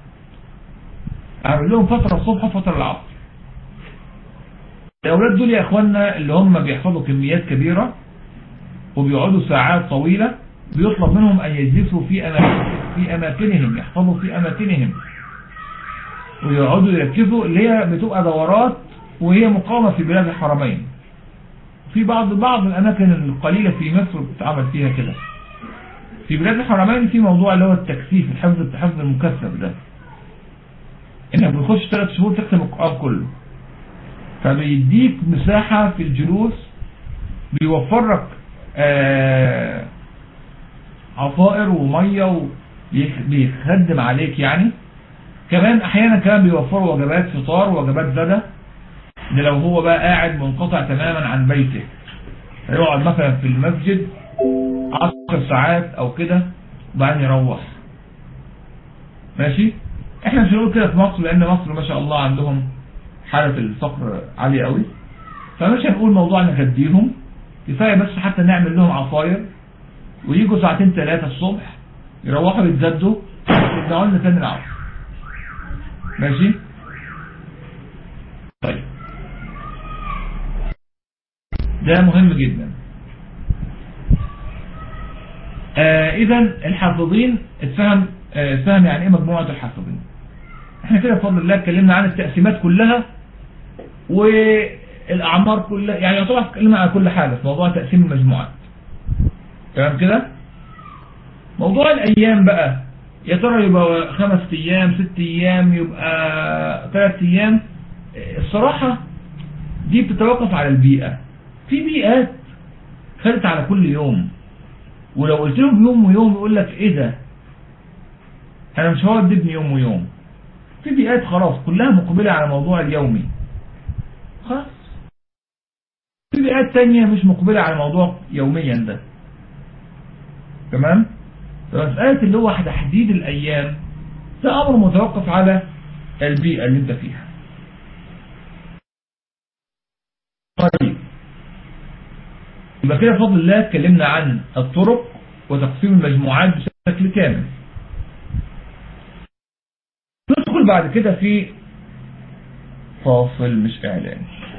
اعمل لهم فترة الصبح وفترة العصر الاولاد دول يا اخوانا اللي هم بيحفظوا كميات كبيرة وبيقعدوا ساعات طويلة بيطلب منهم ان يجلسوا في اماكن في اماكنهم يحفظوا في اماكنهم ويقعدوا يركزوا اللي هي بتبقى دورات وهي مقامة في بلاد الحرمين في بعض بعض الأماكن القليلة في مصر بتتعمل فيها كده في بلاد الحرمين في موضوع اللي هو التكثيف الحفظ الحفظ المكثف ده انك بتخش ثلاث شهور تختم القرآن كله فبيديك مساحة في الجلوس بيوفر لك آه عصائر ومية وبيخدم عليك يعني كمان احيانا كمان بيوفروا وجبات فطار ووجبات غدا ان لو هو بقى قاعد منقطع تماما عن بيته يقعد مثلا في المسجد عشر ساعات او كده وبعدين يروح ماشي احنا مش هنقول كده في مصر لان مصر ما شاء الله عندهم حالة الفقر عالية قوي فمش هنقول موضوع نغديهم كفاية بس حتى نعمل لهم عصاير ويجوا ساعتين ثلاثة الصبح يروحوا يتزدوا ويرجعوا لنا تاني العصر ماشي طيب ده مهم جدا آه اذا الحافظين اتفهم آه اتفهم يعني ايه مجموعة الحافظين احنا كده بفضل الله اتكلمنا عن التقسيمات كلها والاعمار كلها يعني يعتبر اتكلمنا على كل حاجة في موضوع تقسيم المجموعات تمام كده موضوع الايام بقى يا ترى يبقى خمس ايام ست ايام يبقى ثلاث ايام الصراحة دي بتتوقف على البيئة في بيئات خدت على كل يوم ولو قلت لهم يوم ويوم يقول لك ايه ده انا مش هقعد ابني يوم ويوم في بيئات خلاص كلها مقبلة على موضوع اليومي خلاص في بيئات تانية مش مقبلة على موضوع يوميا ده تمام فمسألة اللي هو تحديد الأيام ده أمر متوقف على البيئة اللي انت فيها طيب يبقى كده بفضل الله اتكلمنا عن الطرق وتقسيم المجموعات بشكل كامل ندخل بعد كده في فاصل مش اعلان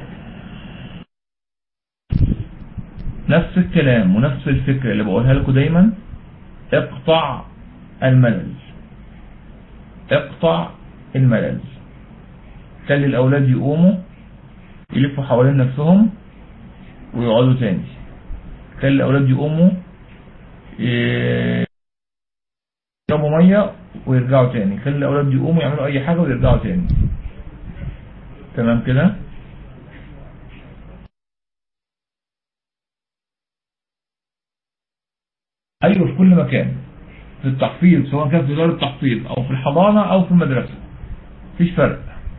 نفس الكلام ونفس الفكرة اللي بقولها لكم دايما اقطع الملل اقطع الملل خلي الاولاد يقوموا يلفوا حوالين نفسهم ويقعدوا تاني خلي الاولاد يقوموا يشربوا ميه ويرجعوا تاني خلي الاولاد يقوموا يعملوا اي حاجه ويرجعوا تاني تمام كده ايوه في كل مكان في التحفيظ سواء كان في دار التحفيظ او في الحضانه او في المدرسه مفيش فرق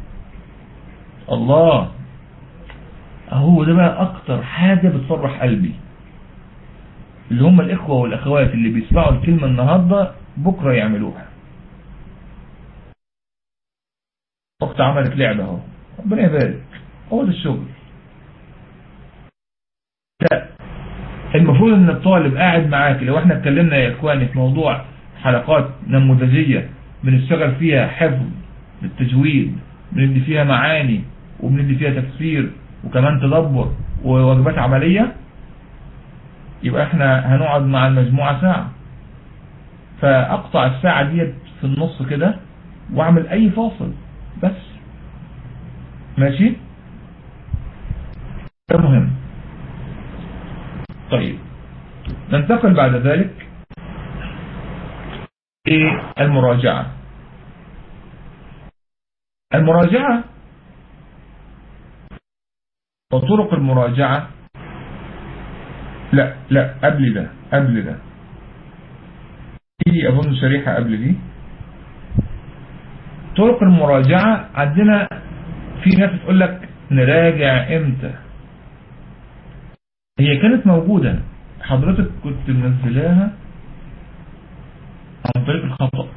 الله اهو ده بقى اكتر حاجة بتفرح قلبي اللي هم الاخوة والاخوات اللي بيسمعوا الكلمة النهاردة بكرة يعملوها اخت عملت لعبة اهو ربنا يبارك هو ده الشغل لا المفروض ان الطالب قاعد معاك لو احنا اتكلمنا يا اخواني في موضوع حلقات نموذجية بنشتغل فيها حفظ للتجويد بندي فيها معاني وبندي فيها تفسير وكمان تدبر ووجبات عملية يبقى احنا هنقعد مع المجموعة ساعة فاقطع الساعة ديت في النص كده واعمل اي فاصل بس ماشي ده مهم طيب ننتقل بعد ذلك المراجعة المراجعة وطرق المراجعة لا لا قبل ده قبل ده دي أظن شريحة قبل دي طرق المراجعة عندنا في ناس تقول لك نراجع امتى هي كانت موجودة حضرتك كنت منزلاها عن طريق الخطأ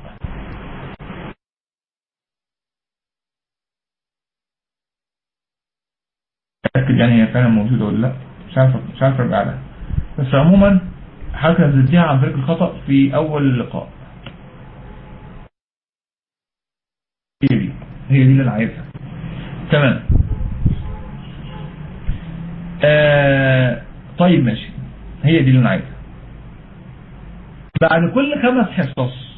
أتأكد يعني هي فعلا موجودة ولا لا مش عارف مش عارف ارجع لها بس عموما حضرتك نزلتيها عن طريق الخطأ في أول لقاء هي دي هي دي اللي أنا عايزها تمام آه طيب ماشي هي دي اللي أنا عايزها بعد كل خمس حصص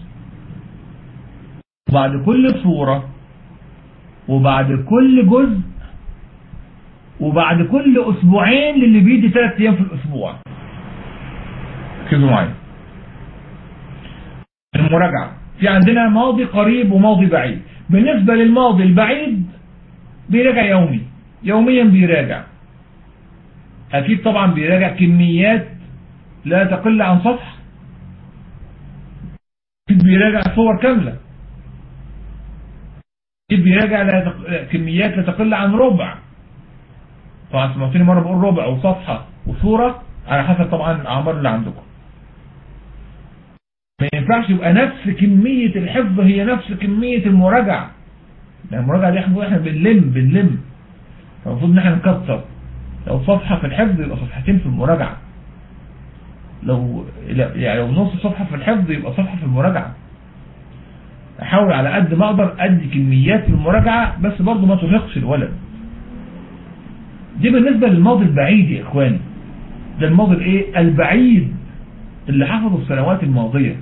وبعد كل صورة وبعد كل جزء وبعد كل أسبوعين للي بيدي ثلاث أيام في الأسبوع ركزوا معايا المراجعة في عندنا ماضي قريب وماضي بعيد بالنسبة للماضي البعيد بيراجع يومي يوميا بيراجع أكيد طبعا بيراجع كميات لا تقل عن صفحة أكيد بيراجع صور كاملة أكيد بيراجع لا تق... كميات لا تقل عن ربع طبعا سمعتني مرة بقول ربع وصفحة وصورة على حسب طبعا الأعمار اللي عندكم ما ينفعش يبقى نفس كمية الحفظ هي نفس كمية المراجعة يعني المراجعة دي احنا احنا بنلم بنلم المفروض ان احنا نكتر لو صفحة في الحفظ يبقى صفحتين في المراجعة لو يعني لو نص صفحة في الحفظ يبقى صفحة في المراجعة احاول على قد ما اقدر ادي كميات في المراجعة بس برضه ما ترهقش الولد دي بالنسبة للماضي البعيد يا اخواني ده الماضي الايه البعيد اللي حفظوا السنوات الماضية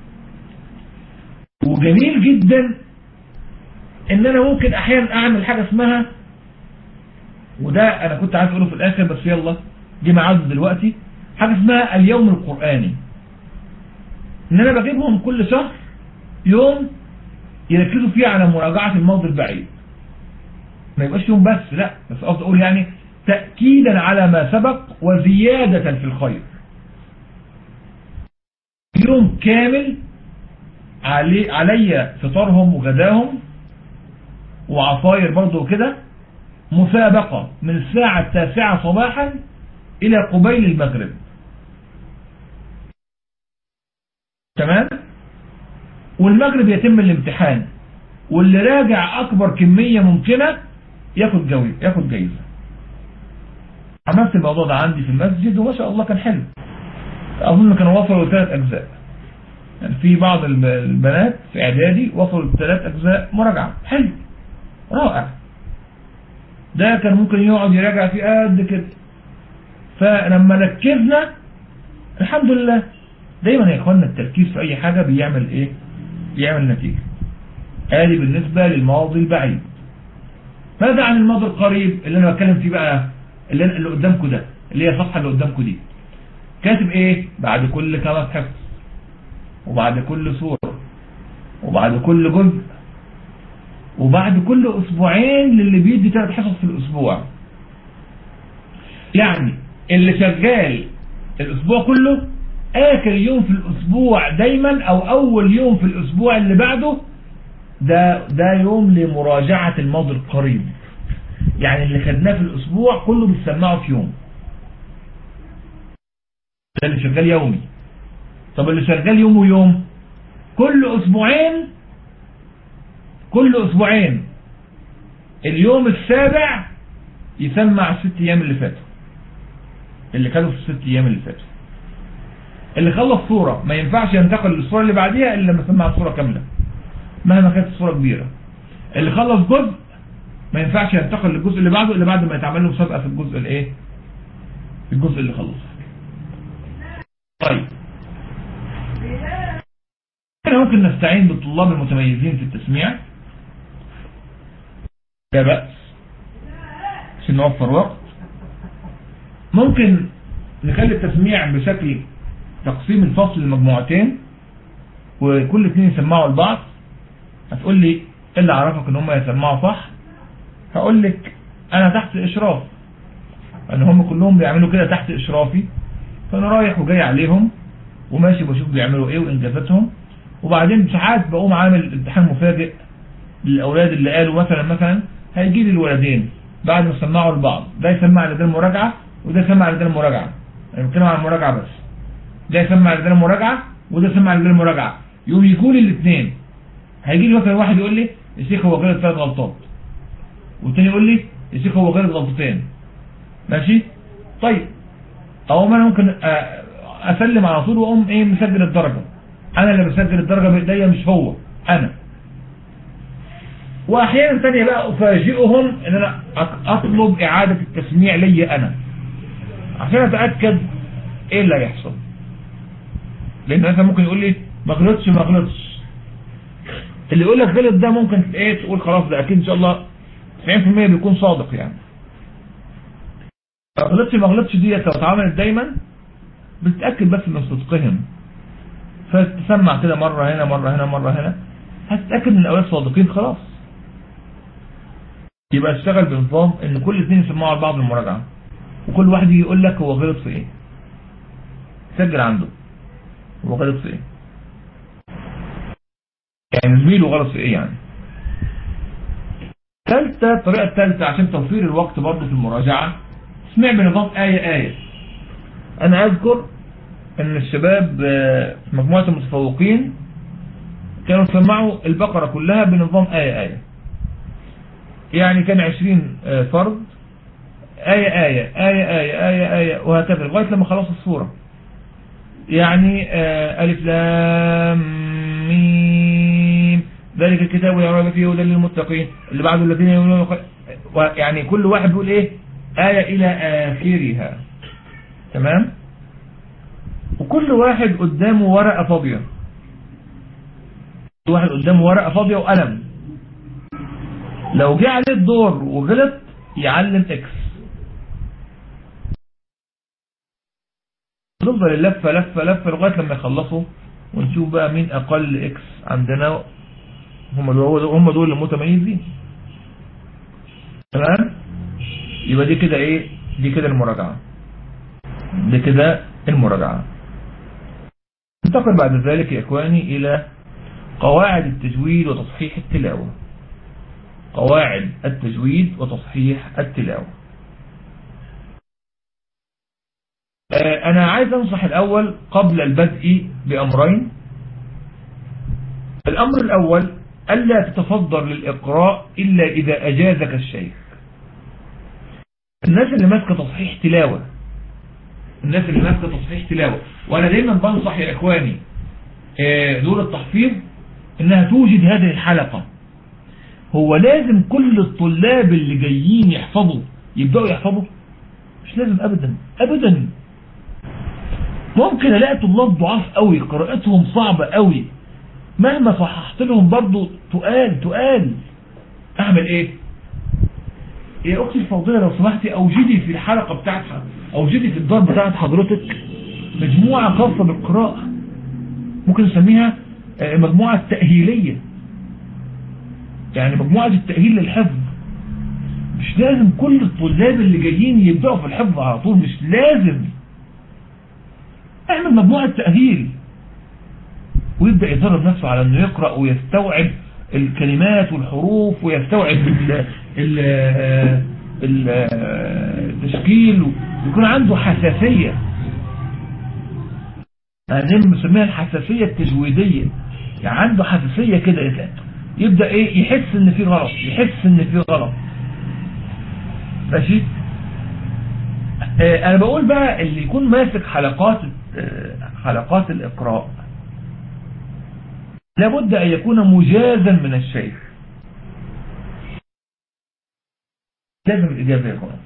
وجميل جدا ان انا ممكن احيانا اعمل حاجة اسمها وده انا كنت عايز اقوله في الاخر بس يلا جه معاده دلوقتي حاجة اسمها اليوم القرآني ان انا بجيبهم كل شهر يوم يركزوا فيه على مراجعة الماضي البعيد ما يبقاش يوم بس لا بس قصدي اقول يعني تأكيدا على ما سبق وزيادة في الخير يوم كامل علي, علي فطارهم وغداهم وعصاير برضه وكده مسابقة من الساعة التاسعة صباحا إلى قبيل المغرب تمام والمغرب يتم الامتحان واللي راجع أكبر كمية ممكنة ياخد جوي ياخد جايزة عملت الموضوع ده عندي في المسجد وما شاء الله كان حلو أظن كانوا وصلوا لثلاث أجزاء يعني في بعض البنات في إعدادي وصلوا لثلاث أجزاء مراجعة حلو رائع ده كان ممكن يقعد يراجع في قد كده فلما ركزنا الحمد لله دايما يا اخوانا التركيز في اي حاجة بيعمل ايه بيعمل نتيجة ادي بالنسبة للماضي البعيد ماذا عن الماضي القريب اللي انا بتكلم فيه بقى اللي, اللي قدامكم ده اللي هي الصفحة اللي قدامكم دي كاتب ايه بعد كل خمس حفظ وبعد كل سورة وبعد كل جزء وبعد كل اسبوعين للي بيدي ثلاث حصص في الاسبوع يعني اللي شغال الاسبوع كله اخر يوم في الاسبوع دايما او اول يوم في الاسبوع اللي بعده ده ده يوم لمراجعة الماضي القريب يعني اللي خدناه في الاسبوع كله بيسمعه في يوم ده اللي شغال يومي طب اللي شغال يوم ويوم كل اسبوعين كل اسبوعين اليوم السابع يسمع الست ايام اللي فاتوا اللي كانوا في الست ايام اللي فاتوا اللي خلص صورة ما ينفعش ينتقل للصورة اللي بعديها الا لما يسمع الصورة كاملة مهما كانت الصورة كبيرة اللي خلص جزء ما ينفعش ينتقل للجزء اللي بعده الا بعد ما يتعمل له مسابقة في الجزء الايه في الجزء اللي خلص طيب احنا ممكن نستعين بالطلاب المتميزين في التسميع لا بأس عشان نوفر وقت ممكن نخلي التسميع بشكل تقسيم الفصل لمجموعتين وكل اثنين يسمعوا البعض هتقول لي ايه اللي عرفك ان هم يسمعوا صح هقول لك انا تحت اشراف ان هم كلهم بيعملوا كده تحت اشرافي فانا رايح وجاي عليهم وماشي بشوف بيعملوا ايه وانجازاتهم وبعدين ساعات بقوم عامل امتحان مفاجئ للاولاد اللي قالوا مثلا مثلا هيجي لي الولدين بعد ما سمعوا لبعض ده يسمع لده المراجعة وده يسمع لده المراجعة انا بتكلم عن المراجعة بس ده يسمع لده المراجعة وده يسمع لده المراجعة يقوم يجوا لي الاثنين هيجي لي مثلا واحد يقول لي يا شيخ هو غلط ثلاث غلطات والتاني يقول لي يا شيخ هو غلط غلطتين ماشي طيب او ما انا ممكن آه، اسلم على طول واقوم ايه مسجل الدرجة انا اللي بسجل الدرجة بايديا مش هو انا واحيانا تانية بقى افاجئهم ان انا أط- اطلب اعادة التسميع لي انا عشان اتأكد ايه اللي هيحصل لان مثلا ممكن يقول لي ما غلطش ما غلطش اللي يقول لك غلط ده ممكن ايه تقول خلاص ده اكيد ان شاء الله 90% بيكون صادق يعني ما غلطش ما غلطش ديت لو اتعملت دايما بتتأكد بس من صدقهم فتسمع كده مرة هنا مرة هنا مرة هنا هتتأكد ان الاولاد صادقين خلاص يبقى اشتغل بنظام ان كل اثنين يسمعوا على بعض المراجعة وكل واحد يجي يقول لك هو غلط في ايه سجل عنده هو غلط في ايه يعني زميله غلط في ايه يعني ثالثة الطريقة الثالثة عشان توفير الوقت برضه في المراجعة اسمع بنظام آية آية أنا أذكر أن الشباب آه، في مجموعة المتفوقين كانوا سمعوا البقرة كلها بنظام آية آية يعني كان عشرين آه، فرد آية آية آية آية آية آية وهكذا لغاية لما خلص السورة يعني آه، ألف لام ميم ذلك الكتاب لا ريب فيه هدى للمتقين اللي بعده الذين يؤمنون بالغيب. و- يعني كل واحد بيقول ايه آية إلى آخرها تمام وكل واحد قدامه ورقة فاضية كل واحد قدامه ورقة فاضية وقلم لو جه عليه الدور وغلط يعلم اكس تفضل اللفة لفة لفة لغاية لما يخلصوا ونشوف بقى مين أقل إكس عندنا هم دول هم دول المتميزين تمام يبقى دي كده إيه دي كده المراجعة دي كده المراجعة ننتقل بعد ذلك يا إخواني إلى قواعد التجويد وتصحيح التلاوة قواعد التجويد وتصحيح التلاوة آه، أنا عايز أنصح الأول قبل البدء بأمرين الأمر الأول ألا تتفضل للإقراء إلا إذا أجازك الشيخ الناس اللي ماسكة تصحيح تلاوة الناس اللي ماسكة تصحيح تلاوة وأنا دايما بنصح يا إخواني آه، دور التحفيظ إنها توجد هذه الحلقة هو لازم كل الطلاب اللي جايين يحفظوا يبدأوا يحفظوا مش لازم أبدا أبدا ممكن الاقي طلاب ضعاف قوي قراءتهم صعبة قوي مهما صححت لهم برضو تقال تقال اعمل ايه يا اختي الفاضلة لو سمحتي اوجدي في الحلقة بتاعتها اوجدي في الدار بتاعت حضرتك مجموعة خاصة بالقراءة ممكن نسميها آه، مجموعة تأهيلية يعني مجموعة التأهيل للحفظ مش لازم كل الطلاب اللي جايين يبدأوا في الحفظ على طول مش لازم اعمل مجموعة تأهيل ويبدأ يدرب نفسه على انه يقرأ ويستوعب الكلمات والحروف ويستوعب ال ال ال التشكيل ويكون عنده حساسية يعني بنسميها الحساسية التجويدية يعني عنده حساسية كده يبدأ ايه يحس ان في غلط يحس ان في غلط ماشي آه، انا بقول بقى اللي يكون ماسك حلقات آه، حلقات الاقراء لابد ان يكون مجازا من الشيخ لازم الاجازه يا اخوان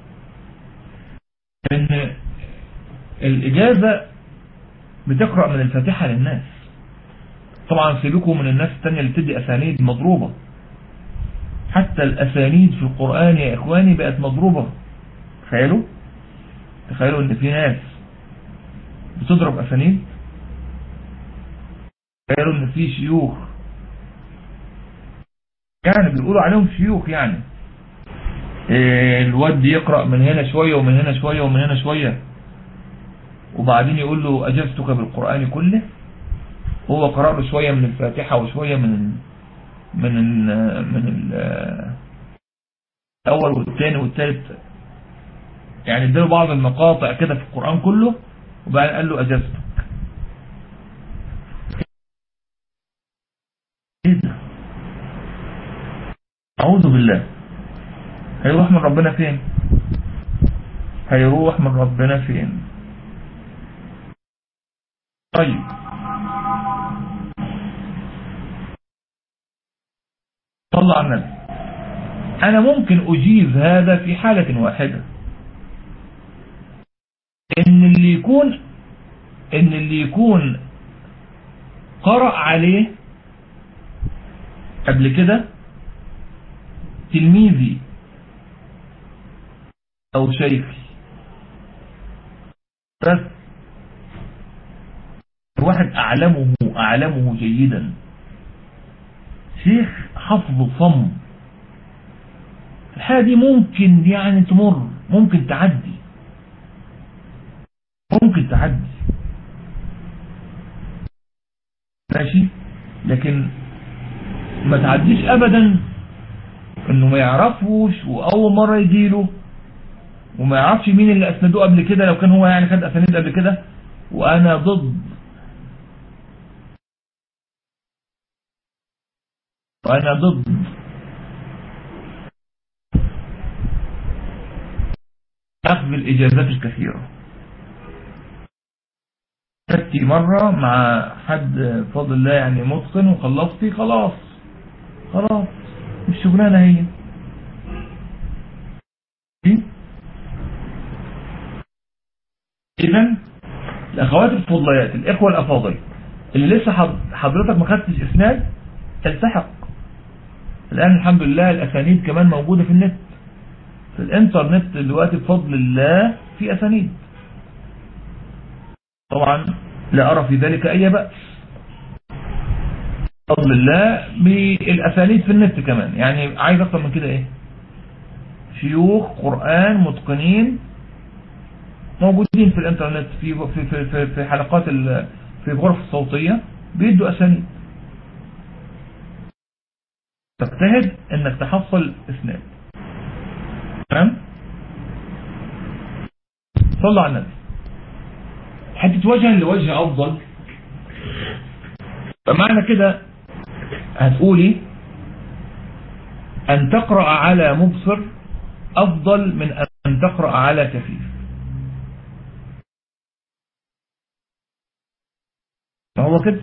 ان الاجازه بتقرا من الفاتحه للناس طبعا سيبكم من الناس التانية اللي بتدي اسانيد مضروبه حتى الاسانيد في القران يا اخواني بقت مضروبه تخيلوا تخيلوا ان في ناس بتضرب اسانيد تخيلوا ان في شيوخ يعني بيقولوا عليهم شيوخ يعني إيه الواد يقرأ من هنا شوية ومن هنا شوية ومن هنا شوية وبعدين يقول له أجزتك بالقرآن كله هو قرأ له شوية من الفاتحة وشوية من من ال من ال الأول والثاني والثالث يعني اداله بعض المقاطع كده في القرآن كله وبعدين قال له أجازتك ايه ده أعوذ بالله هيروح من ربنا فين هيروح من ربنا فين طيب صلى على النبي أنا ممكن أجيز هذا في حالة واحدة إن اللي يكون إن اللي يكون قرأ عليه قبل كده تلميذي أو شيخي بس واحد أعلمه أعلمه جيدا شيخ حفظ صم الحالة دي ممكن يعني تمر ممكن تعدي ممكن تعدي ماشي لكن ما تعديش ابدا انه ما يعرفوش واول مرة يجيله وما يعرفش مين اللي اسندوه قبل كده لو كان هو يعني خد اسانيد قبل كده وانا ضد وانا ضد اخذ الاجازات الكثيرة خدتي مرة مع حد بفضل الله يعني متقن وخلصتي خلاص خلاص مش شغلانة هي اذا الاخوات الفضليات الاخوة الافاضل اللي لسه حضرتك ما خدتش اسناد التحق الان الحمد لله الاسانيد كمان موجودة في النت في الانترنت دلوقتي بفضل الله في اسانيد طبعا لا ارى في ذلك اي بأس بفضل الله بالاسانيد في النت كمان يعني عايز اكتر من كده ايه شيوخ قرآن متقنين موجودين في الانترنت في في في في, في حلقات في الغرف الصوتية بيدوا اسانيد تجتهد انك تحصل اسناد تمام صلى على النبي حتة وجها لوجه افضل فمعنى كده هتقولي ان تقرأ على مبصر افضل من ان تقرأ على كفيف ما هو كده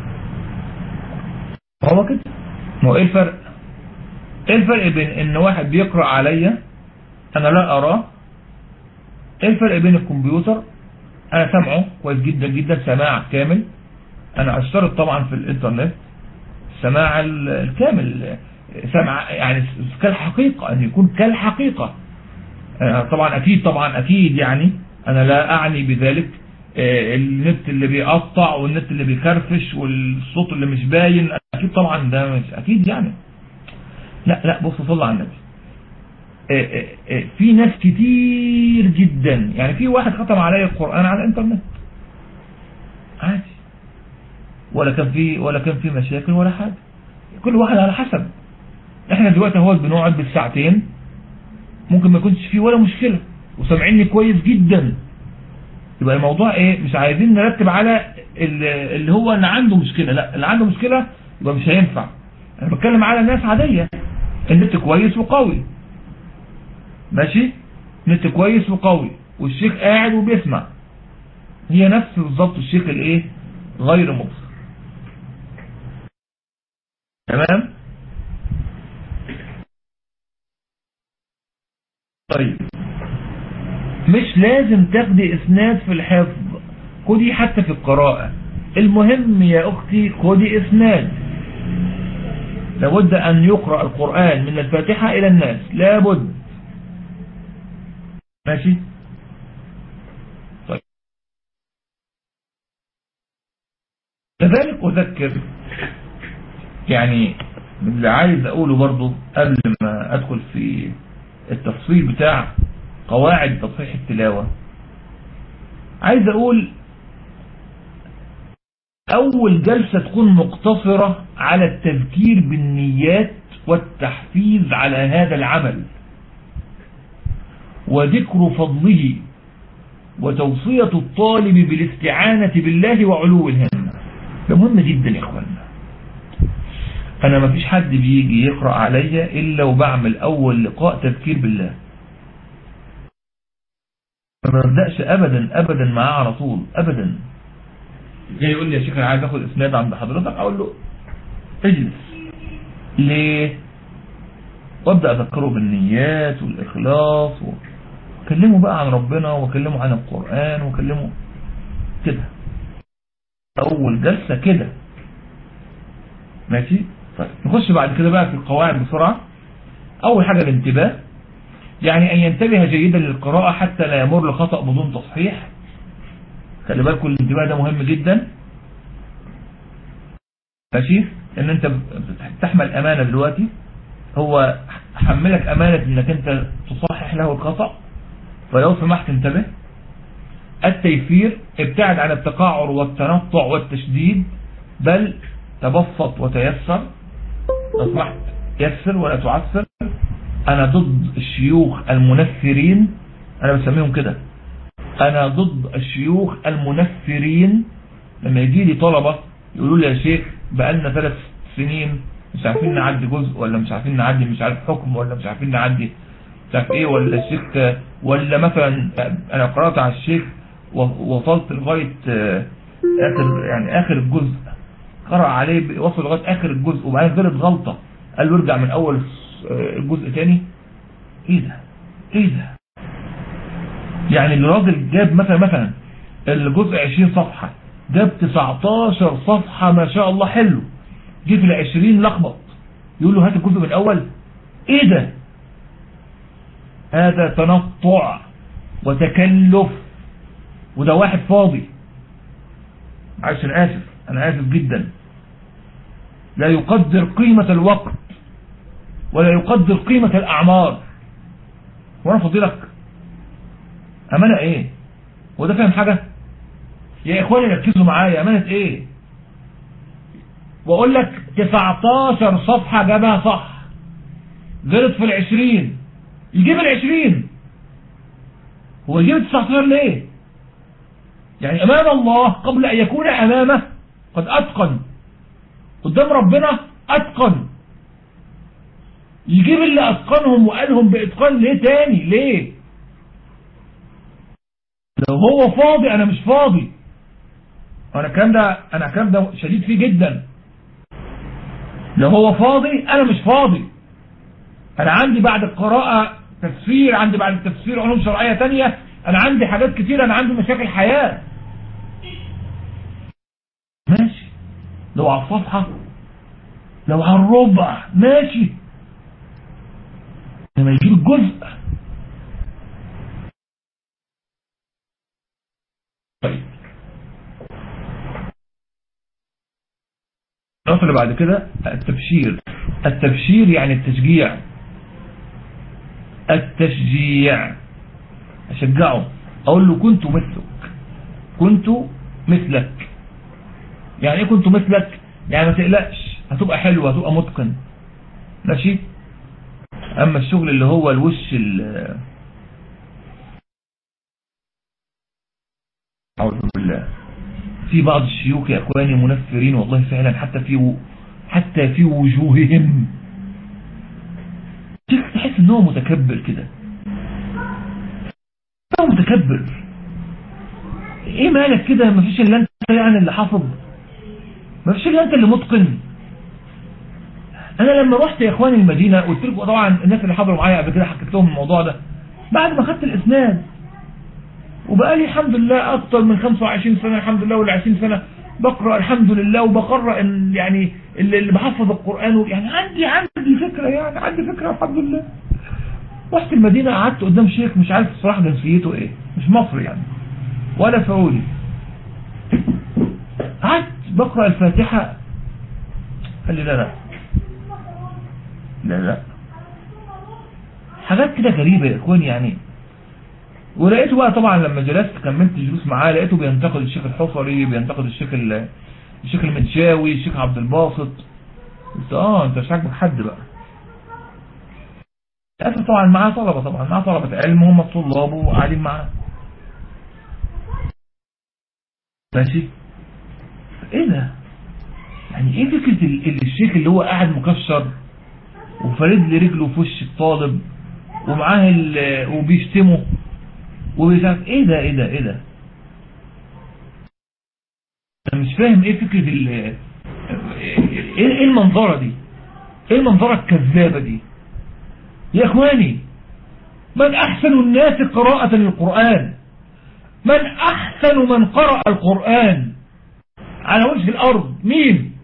ما هو كده ما هو ايه الفرق ايه الفرق بين ان واحد بيقرأ عليا انا لا اراه ايه الفرق بين الكمبيوتر انا سامعه كويس جدا جدا سماع كامل انا اشترط طبعا في الانترنت السماع الكامل سمع يعني كالحقيقة ان يكون كالحقيقة طبعا اكيد طبعا اكيد يعني انا لا اعني بذلك النت اللي بيقطع والنت اللي بيخرفش والصوت اللي مش باين اكيد طبعا ده مش اكيد يعني لا لا بص صلى على النبي في ناس كتير جدا يعني في واحد ختم علي القرآن على الانترنت عادي ولا كان في ولا كان في مشاكل ولا حاجة كل واحد على حسب احنا دلوقتي اهو بنقعد بالساعتين ممكن ما يكونش فيه ولا مشكلة وسامعيني كويس جدا يبقى الموضوع ايه مش عايزين نرتب على اللي هو اللي عنده مشكلة لا اللي عنده مشكلة يبقى مش هينفع انا بتكلم على ناس عادية النت كويس وقوي ماشي نت كويس وقوي والشيخ قاعد وبيسمع هي نفس بالظبط الشيخ الايه غير مبصر تمام طيب مش لازم تاخدي اسناد في الحفظ خدي حتى في القراءة المهم يا اختي خدي اسناد لابد ان يقرأ القرآن من الفاتحة الى الناس لابد ماشي طيب كذلك أذكر يعني اللي عايز أقوله برضو قبل ما أدخل في التفصيل بتاع قواعد تصحيح التلاوة عايز أقول أول جلسة تكون مقتصرة على التذكير بالنيات والتحفيز على هذا العمل وذكر فضله وتوصية الطالب بالاستعانة بالله وعلو الهمة ده مهم جدا يا اخوانا انا ما فيش حد بيجي يقرأ عليا الا وبعمل اول لقاء تذكير بالله ما ببدأش ابدا ابدا معاه على طول ابدا جاي يقول لي يا شيخ انا عايز اخد اسناد عند حضرتك اقول له اجلس ليه وابدا اذكره بالنيات والاخلاص وكلمه بقى عن ربنا وكلمه عن القرآن وكلمه كده اول جلسة كده ماشي طيب نخش بعد كده بقى في القواعد بسرعة اول حاجة الانتباه يعني ان ينتبه جيدا للقراءة حتى لا يمر لخطأ بدون تصحيح خلي بالكم الانتباه ده مهم جدا ماشي ان انت بتحمل امانة دلوقتي هو حملك امانة انك انت تصحح له الخطأ فلو سمحت انتبه التيسير ابتعد عن التقعر والتنطع والتشديد بل تبسط وتيسر لو سمحت يسر ولا تعسر انا ضد الشيوخ المنفرين انا بسميهم كده انا ضد الشيوخ المنفرين لما يجي لي طلبة يقولوا لي يا شيخ بقالنا ثلاث سنين مش عارفين نعدي جزء ولا مش عارفين نعدي مش عارف حكم ولا مش عارفين نعدي مش عارف ايه ولا الشيخ ولا مثلا انا قرأت على الشيخ ووصلت لغاية اخر يعني اخر الجزء قرأ عليه وصل لغاية اخر الجزء وبعدين غلط غلطة قال له ارجع من اول الجزء تاني ايه ده ايه ده يعني الراجل جاب مثلا مثلا الجزء 20 صفحة جاب 19 صفحة ما شاء الله حلو جه في العشرين لخبط يقول له هات الجزء من الاول ايه ده هذا تنطع وتكلف وده واحد فاضي معلش انا اسف انا اسف جدا لا يقدر قيمة الوقت ولا يقدر قيمة الاعمار وانا فضيلك امانة ايه وده فاهم حاجة يا اخواني ركزوا معايا امانة ايه واقول لك 19 صفحة جابها صح غلط في العشرين يجيب العشرين هو يجيب التسعتاشر ليه يعني امام الله قبل ان يكون امامه قد اتقن قدام ربنا اتقن يجيب اللي اتقنهم وقالهم باتقان ليه تاني ليه لو هو فاضي انا مش فاضي انا الكلام ده انا الكلام ده شديد فيه جدا لو هو فاضي انا مش فاضي انا عندي بعد القراءة تفسير عندي بعد التفسير علوم شرعية تانية انا عندي حاجات كتير انا عندي مشاكل حياة ماشي لو على الصفحة لو على الربع ماشي لما يجيب الجزء طيب النقطة اللي بعد كده التبشير التبشير يعني التشجيع التشجيع أشجعه أقول له كنت مثلك كنت مثلك يعني ايه كنت مثلك يعني ما تقلقش هتبقى حلو هتبقى متقن ماشي اما الشغل اللي هو الوش ال اعوذ بالله في بعض الشيوخ يا اخواني منفرين والله فعلا حتى في و... حتى في وجوههم تحس ان هو متكبر كده هو متكبر ايه مالك كده مفيش الا انت يعني اللي حافظ مفيش الا انت اللي متقن انا لما رحت يا اخواني المدينة قلت لكم طبعا الناس اللي حضروا معايا قبل كده حكيت لهم الموضوع ده بعد ما خدت الاسناد وبقى لي الحمد لله اكتر من 25 سنة الحمد لله ولا 20 سنة بقرأ الحمد لله وبقرأ إن يعني اللي اللي بحفظ القرآن يعني عندي عندي فكرة يعني عندي فكرة الحمد لله رحت المدينة قعدت قدام شيخ مش عارف الصراحة جنسيته ايه مش مصري يعني ولا سعودي قعدت بقرأ الفاتحة قال لي لا لا لا لا حاجات كده غريبة يا اخوان يعني ولقيته بقى طبعا لما جلست كملت جلوس معاه لقيته بينتقد الشيخ الحصري بينتقد الشيخ الشيخ المنشاوي الشيخ عبد الباسط قلت اه انت مش عاجبك حد بقى للأسف طبعا معاه طلبة طبعا معاه طلبة علم هم الطلاب وقاعدين معاه ماشي ايه ده يعني ايه فكرة ال- ال- الشيخ اللي هو قاعد مكشر وفارد لي رجله في وش الطالب ومعاه ال- وبيشتمه ومش عارف ايه ده ايه ده ايه ده انا مش فاهم ايه فكرة ال ايه إيه المنظرة دي ايه المنظرة الكذابة دي يا اخواني من احسن الناس قراءة للقرآن من احسن من قرأ القرآن على وجه الارض مين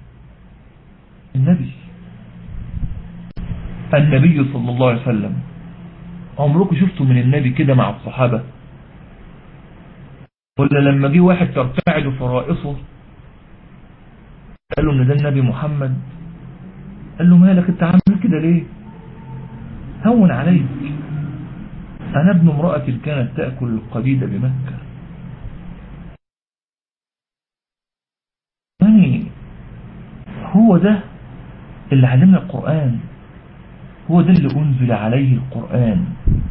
النبي النبي صلى الله عليه وسلم عمركم شفتوا من النبي كده مع الصحابة ولا لما جه واحد ترتعد فرائصه قال له ان ده النبي محمد قال له مالك انت عامل كده ليه هون عليك انا ابن امرأة كانت تأكل القديد بمكة يعني هو ده اللي علمنا القرآن هو ده اللي أنزل عليه القرآن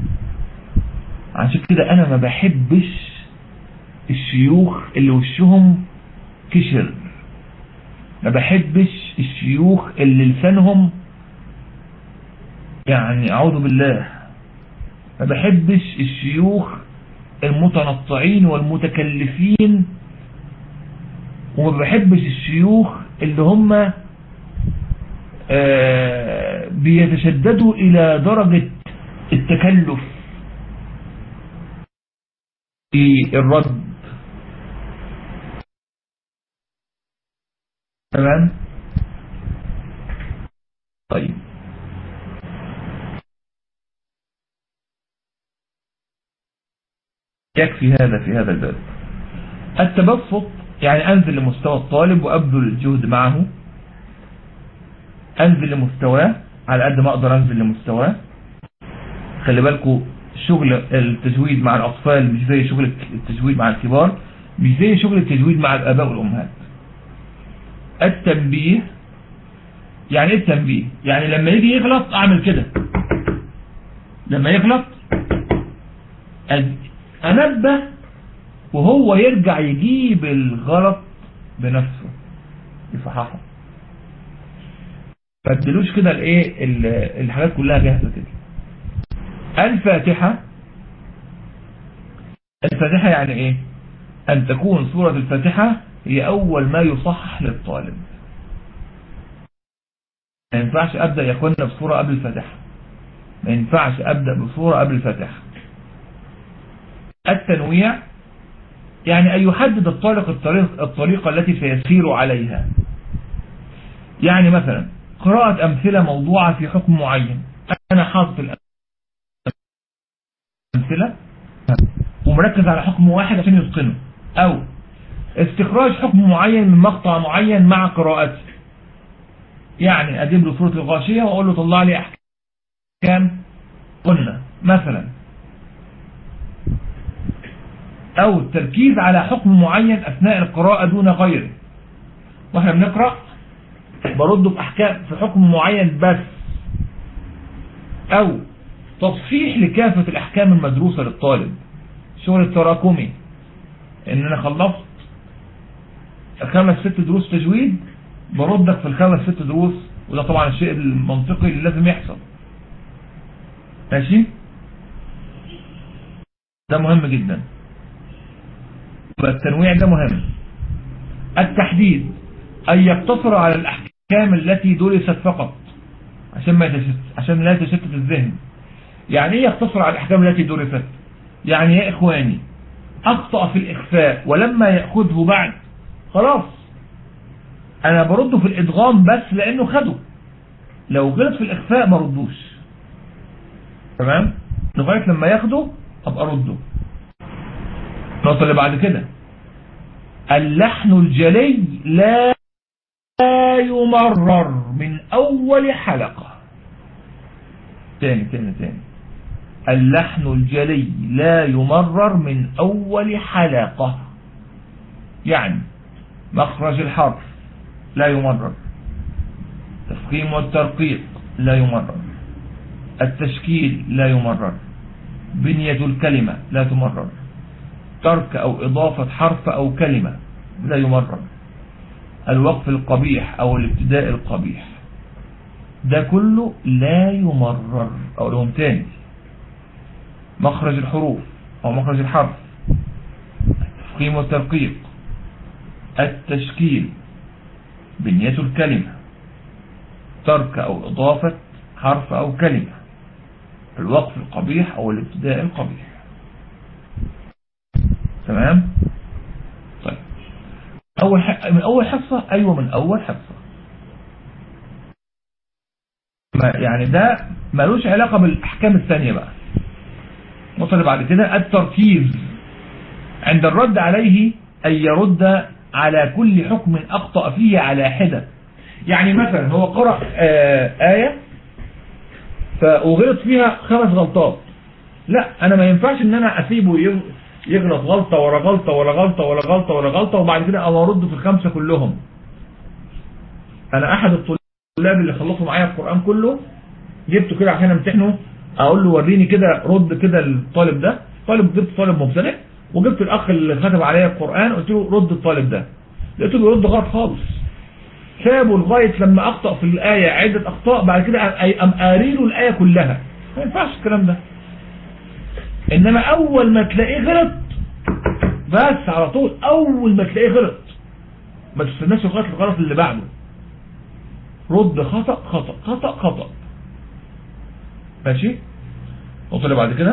عشان كده أنا ما بحبش الشيوخ اللي وشهم كشر ما بحبش الشيوخ اللي لسانهم يعني أعوذ بالله ما بحبش الشيوخ المتنطعين والمتكلفين وما بحبش الشيوخ اللي هم آه بيتشددوا إلى درجة التكلف في الرد تمام طيب يكفي هذا في هذا الباب التبسط يعني أنزل لمستوى الطالب وأبذل الجهد معه أنزل لمستواه على قد ما أقدر أنزل لمستواه خلي بالكم شغل التجويد مع الأطفال مش زي شغل التجويد مع الكبار مش زي شغل التجويد مع الآباء والأمهات التنبيه يعني ايه التنبيه يعني لما يجي يغلط أعمل كده لما يغلط أنبه وهو يرجع يجيب الغلط بنفسه يصححه فادلوش كده الايه الحاجات كلها جاهزه كده الفاتحه الفاتحه يعني ايه ان تكون سوره الفاتحه هي اول ما يصحح للطالب ما ينفعش ابدا يا اخوانا بصوره قبل الفاتحه ما ينفعش ابدا بصوره قبل الفاتحه التنويع يعني أن يحدد الطالق الطريق الطريقة التي سيسير عليها يعني مثلا قراءة أمثلة موضوعة في حكم معين أنا حاطط الأمثلة ومركز على حكم واحد عشان يتقنه أو استخراج حكم معين من مقطع معين مع قراءته يعني أجيب له سورة الغاشية وأقول له طلع لي أحكام قلنا مثلا أو التركيز على حكم معين أثناء القراءة دون غيره وإحنا بنقرأ برده في أحكام في حكم معين بس أو تصحيح لكافة الأحكام المدروسة للطالب شغل التراكمي إن أنا خلصت خمس ست دروس تجويد بردك في الخمس ست دروس وده طبعا الشيء المنطقي اللي لازم يحصل ماشي ده مهم جدا فالتنويع ده مهم التحديد أن يقتصر على الأحكام التي درست فقط عشان ما يتشتت عشان لا يتشتت الذهن يعني ايه يقتصر على الأحكام التي درست يعني يا إخواني أخطأ في الإخفاء ولما يأخذه بعد خلاص أنا برده في الإدغام بس لأنه خده لو غلط في الإخفاء ما ردوش تمام لغاية لما ياخده أبقى رده النقطة اللي بعد كده اللحن الجلي لا يمرر من أول حلقة تاني تاني تاني اللحن الجلي لا يمرر من أول حلقة يعني مخرج الحرف لا يمرر تفخيم والترقيق لا يمرر التشكيل لا يمرر بنية الكلمة لا تمرر ترك أو إضافة حرف أو كلمة لا يمرر الوقف القبيح أو الابتداء القبيح ده كله لا يمرر أو لهم تاني مخرج الحروف أو مخرج الحرف التفخيم والترقيق التشكيل بنية الكلمة ترك أو إضافة حرف أو كلمة الوقف القبيح أو الابتداء القبيح تمام طيب أول ح... من أول حصة أيوة من أول حصة ما يعني ده ملوش علاقة بالأحكام الثانية بقى وصل بعد كده التركيز عند الرد عليه أن يرد على كل حكم أخطأ فيه على حدة يعني مثلا هو قرأ آه آية فأغلط فيها خمس غلطات لا أنا ما ينفعش أن أنا أسيبه يغلط غلطة ورا غلطة ورا غلطة ورا غلطة ورا غلطة وبعد كده أو أرد في الخمسة كلهم أنا أحد الطلاب اللي خلصوا معايا القرآن كله جبته كده عشان امتحنه أقول له وريني كده رد كده الطالب ده طالب جبت طالب مبتدئ وجبت الأخ اللي كتب عليا القرآن قلت له رد الطالب ده لقيته بيرد غلط خالص سابه لغاية لما أخطأ في الآية عدة أخطاء بعد كده أم قاريله الآية كلها ما ينفعش الكلام ده إنما أول ما تلاقيه غلط بس على طول أول ما تلاقيه غلط ما تستناش لغاية الغلط اللي بعده رد خطأ خطأ خطأ خطأ ماشي وصل بعد كده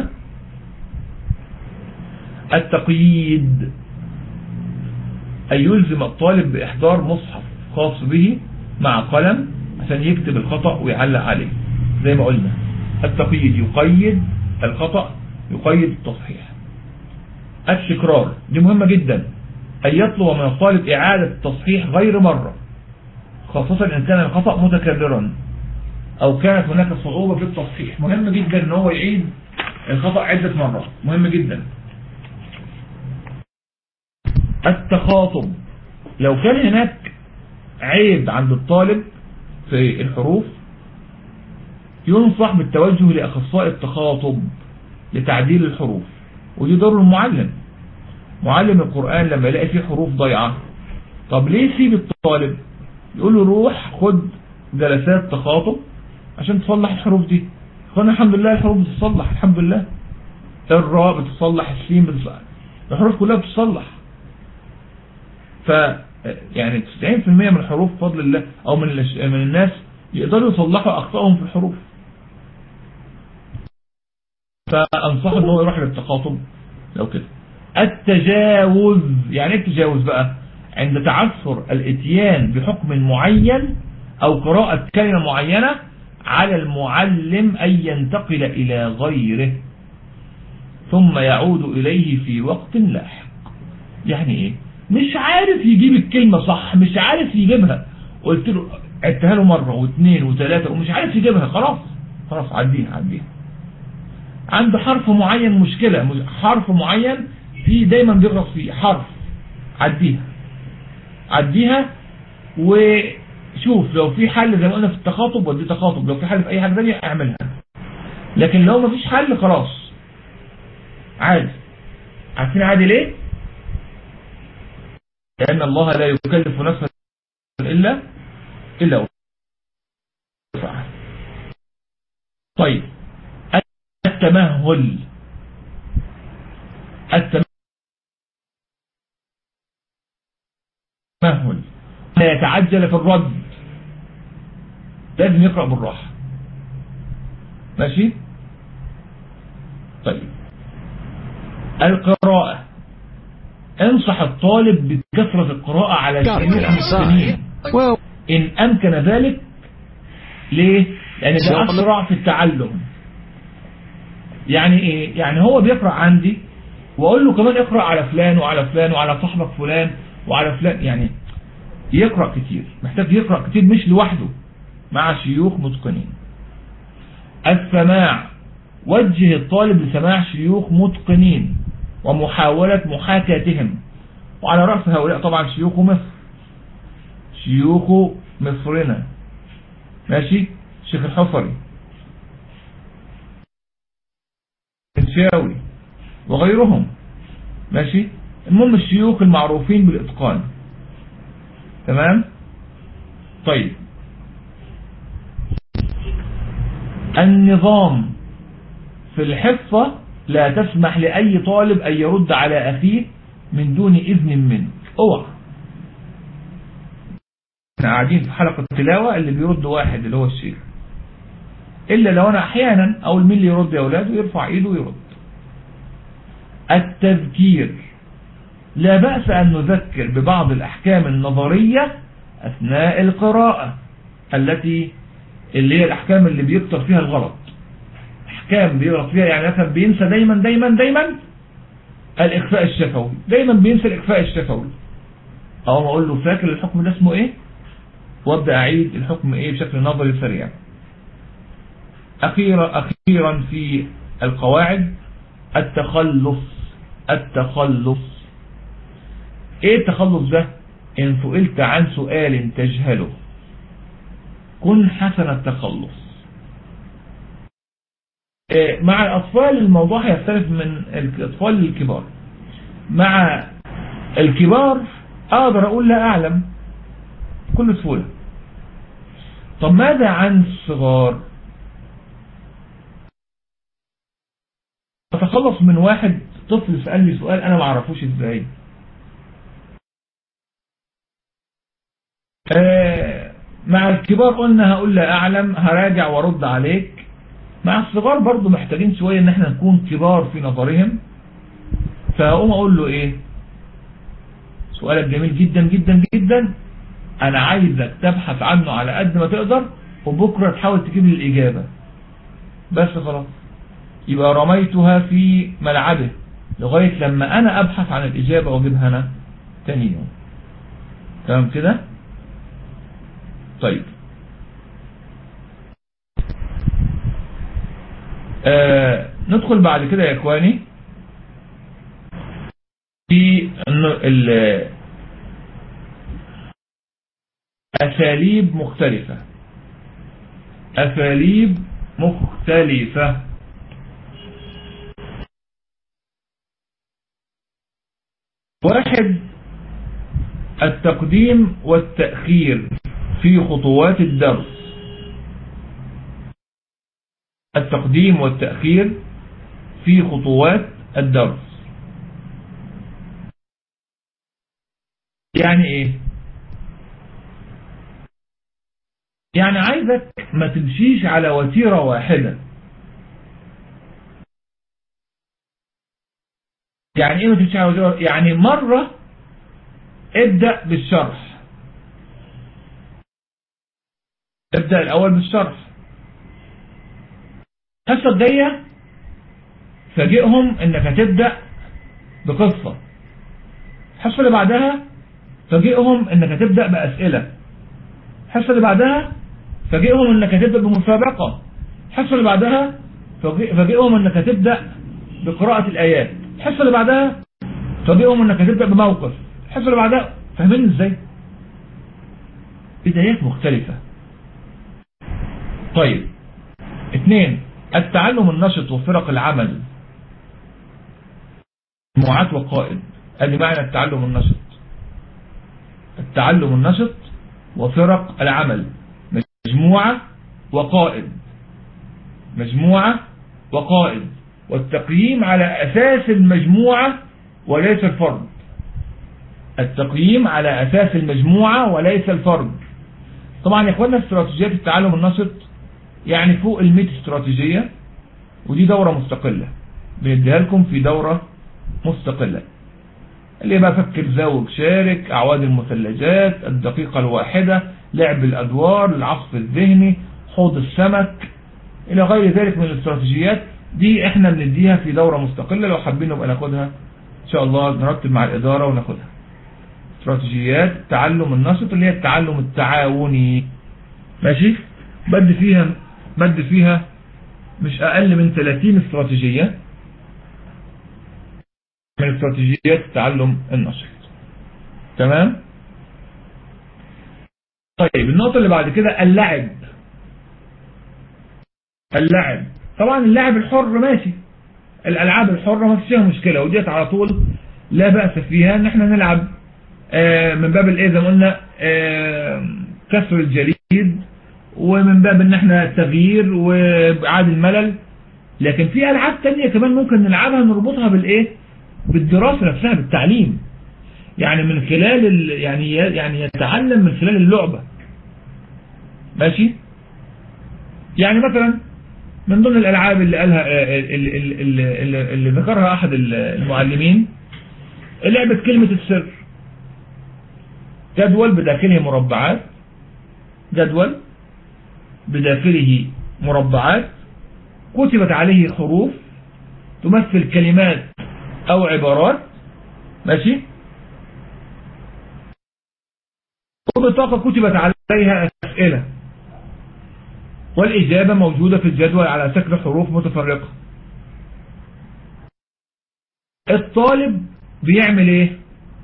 التقييد أن يلزم الطالب بإحضار مصحف خاص به مع قلم عشان يكتب الخطأ ويعلق عليه زي ما قلنا التقييد يقيد الخطأ يقيد التصحيح التكرار دي مهمة جدا أن يطلب من الطالب إعادة التصحيح غير مرة خاصة إن كان الخطأ متكررا أو كانت هناك صعوبة في التصحيح مهم جدا أن هو يعيد الخطأ عدة مرات مهم جدا التخاطب لو كان هناك عيب عند الطالب في الحروف ينصح بالتوجه لأخصائي التخاطب لتعديل الحروف ودي دور المعلم معلم القرآن لما يلاقي فيه حروف ضيعة طب ليه يسيب الطالب يقول له روح خد جلسات تخاطب عشان تصلح الحروف دي اخوانا الحمد لله الحروف بتتصلح الحمد لله الراء بتتصلح السين بتتصلح الحروف كلها بتتصلح ف يعني 90% من الحروف بفضل الله او من من الناس يقدروا يصلحوا اخطائهم في الحروف فانصحه ان هو يروح للتخاطب لو كده التجاوز يعني ايه التجاوز بقى عند تعثر الاتيان بحكم معين او قراءة كلمة معينة على المعلم ان ينتقل الى غيره ثم يعود اليه في وقت لاحق يعني ايه مش عارف يجيب الكلمة صح مش عارف يجيبها قلت له عدتها له مرة واثنين وثلاثة ومش عارف يجيبها خلاص خلاص عديها عديها عنده حرف معين مشكلة حرف معين في دايما بيغلط فيه حرف عديها عديها وشوف لو في حل زي ما قلنا في التخاطب ودي تخاطب لو في حل في اي حاجة ثانيه اعملها لكن لو ما فيش حل خلاص عادي عارفين عادي ليه لأن الله لا يكلف نفسا إلا إلا وسعها طيب التمهل التمهل لا يتعجل في الرد لازم يقرأ بالراحة ماشي طيب القراءة انصح الطالب بكثرة القراءة على السنين إن أمكن ذلك ليه؟ لأن ده أسرع في التعلم يعني إيه؟ يعني هو بيقرأ عندي وأقول له كمان اقرأ على فلان وعلى فلان وعلى صاحبك فلان وعلى فلان يعني يقرأ كتير محتاج يقرأ كتير مش لوحده مع شيوخ متقنين السماع وجه الطالب لسماع شيوخ متقنين ومحاولة محاكاتهم وعلى رأس هؤلاء طبعا شيوخ مصر شيوخ مصرنا ماشي شيخ الحفري الفيشاوي وغيرهم ماشي المهم الشيوخ المعروفين بالإتقان تمام طيب النظام في الحصة لا تسمح لأي طالب أن يرد على أخيه من دون إذن منك اوعى احنا قاعدين في حلقة تلاوة اللي بيرد واحد اللي هو الشيخ إلا لو أنا أحيانا أو مين اللي يرد يا أولاده يرفع إيده ويرد التذكير لا بأس أن نذكر ببعض الأحكام النظرية أثناء القراءة التي اللي هي الأحكام اللي بيكتر فيها الغلط أحكام بيغلط فيها يعني مثلا بينسى دايما دايما دايما الإخفاء الشفوي دايما بينسى الإخفاء الشفوي أو ما أقول له فاكر الحكم ده اسمه إيه وابدأ أعيد الحكم إيه بشكل نظري سريع أخيرا أخيرا في القواعد التخلص التخلص ايه التخلص ده ان سئلت عن سؤال تجهله كن حسن التخلص إيه مع الأطفال الموضوع يختلف من الأطفال للكبار مع الكبار أقدر أقول لا أعلم كل سهولة طب ماذا عن الصغار أتخلص من واحد طفل سألني سؤال أنا ما اعرفوش إزاي آه مع الكبار قلنا هقول لا أعلم هراجع وارد عليك مع الصغار برضو محتاجين شوية ان احنا نكون كبار في نظرهم فهقوم اقول له ايه سؤالك جميل جدا جدا جدا انا عايزك تبحث عنه على قد ما تقدر وبكرة تحاول تجيب لي الاجابة بس خلاص يبقى رميتها في ملعبه لغاية لما انا ابحث عن الاجابة واجيبها انا تاني يوم تمام كده طيب آه ندخل بعد كده يا اخواني في أساليب مختلفة أساليب مختلفة واحد التقديم والتأخير في خطوات الدرس التقديم والتأخير في خطوات الدرس يعني ايه يعني عايزك ما تمشيش على وتيرة واحدة يعني ايه ما تمشيش على وتيرة يعني مرة ابدأ بالشرح ابدأ الأول بالشرح الحصة الجاية فاجئهم انك هتبدأ بقصة الحصة اللي بعدها فاجئهم انك هتبدأ بأسئلة الحصة اللي بعدها فاجئهم انك هتبدأ بمسابقة الحصة اللي بعدها فاجئهم انك هتبدأ بقراءة الآيات الحصة اللي بعدها فاجئهم انك هتبدأ بموقف الحصة اللي بعدها فاهمين ازاي بدايات مختلفة طيب اثنين التعلم النشط وفرق العمل مجموعات وقائد ادي معنى التعلم النشط التعلم النشط وفرق العمل مجموعة وقائد مجموعة وقائد والتقييم على أساس المجموعة وليس الفرد التقييم على أساس المجموعة وليس الفرد طبعا يا اخوانا استراتيجيات التعلم النشط يعني فوق ال استراتيجية ودي دورة مستقلة بنديها لكم في دورة مستقلة اللي بقى فكر زوج شارك أعواد المثلجات الدقيقة الواحدة لعب الأدوار العصف الذهني حوض السمك إلى غير ذلك من الاستراتيجيات دي احنا بنديها في دورة مستقلة لو حابين نبقى ناخدها ان شاء الله نرتب مع الإدارة وناخدها استراتيجيات التعلم النشط اللي هي التعلم التعاوني ماشي بدي فيها بدي فيها مش أقل من 30 استراتيجية من استراتيجيات التعلم النشط تمام طيب النقطة اللي بعد كده اللعب اللعب طبعا اللعب الحر ماشي الالعاب الحرة ما فيش فيها مشكلة وديت على طول لا بأس فيها ان احنا نلعب آه، من باب الايه زي ما قلنا آه، كسر الجليد ومن باب ان احنا التغيير وابعاد الملل لكن في العاب تانية كمان ممكن نلعبها نربطها بالايه بالدراسة نفسها بالتعليم يعني من خلال ال... يعني يعني يتعلم من خلال اللعبة ماشي يعني مثلا من ضمن الالعاب اللي قالها آه، اللي, اللي, اللي, اللي ذكرها احد المعلمين لعبة كلمة السر جدول بداخله مربعات جدول بداخله مربعات كتبت عليه حروف تمثل كلمات او عبارات ماشي وبطاقة كتبت عليها اسئلة والاجابة موجودة في الجدول على شكل حروف متفرقة الطالب بيعمل ايه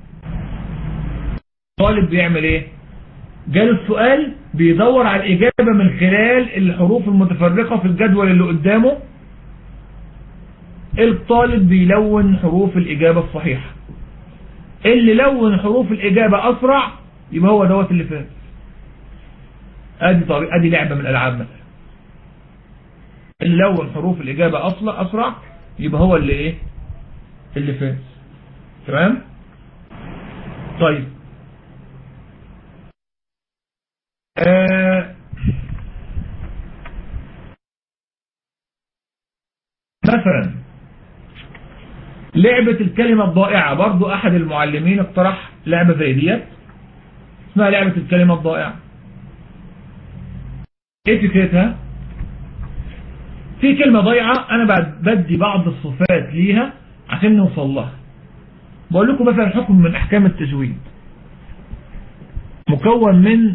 الطالب بيعمل ايه جاله السؤال بيدور على الإجابة من خلال الحروف المتفرقة في الجدول اللي قدامه الطالب بيلون حروف الإجابة الصحيحة اللي لون حروف الإجابة أسرع يبقى هو دوت اللي فات ادي طريقة ادي لعبة من الألعاب مثلا اللي لون حروف الإجابة أصلا أسرع يبقى هو اللي إيه اللي فات تمام طيب آه مثلا لعبة الكلمة الضائعة برضو أحد المعلمين اقترح لعبة زي ديت اسمها لعبة الكلمة الضائعة ايه فكرتها في كلمة ضيعة انا بعد بدي بعض الصفات ليها عشان نوصل لها بقول لكم مثلا حكم من احكام التجويد مكون من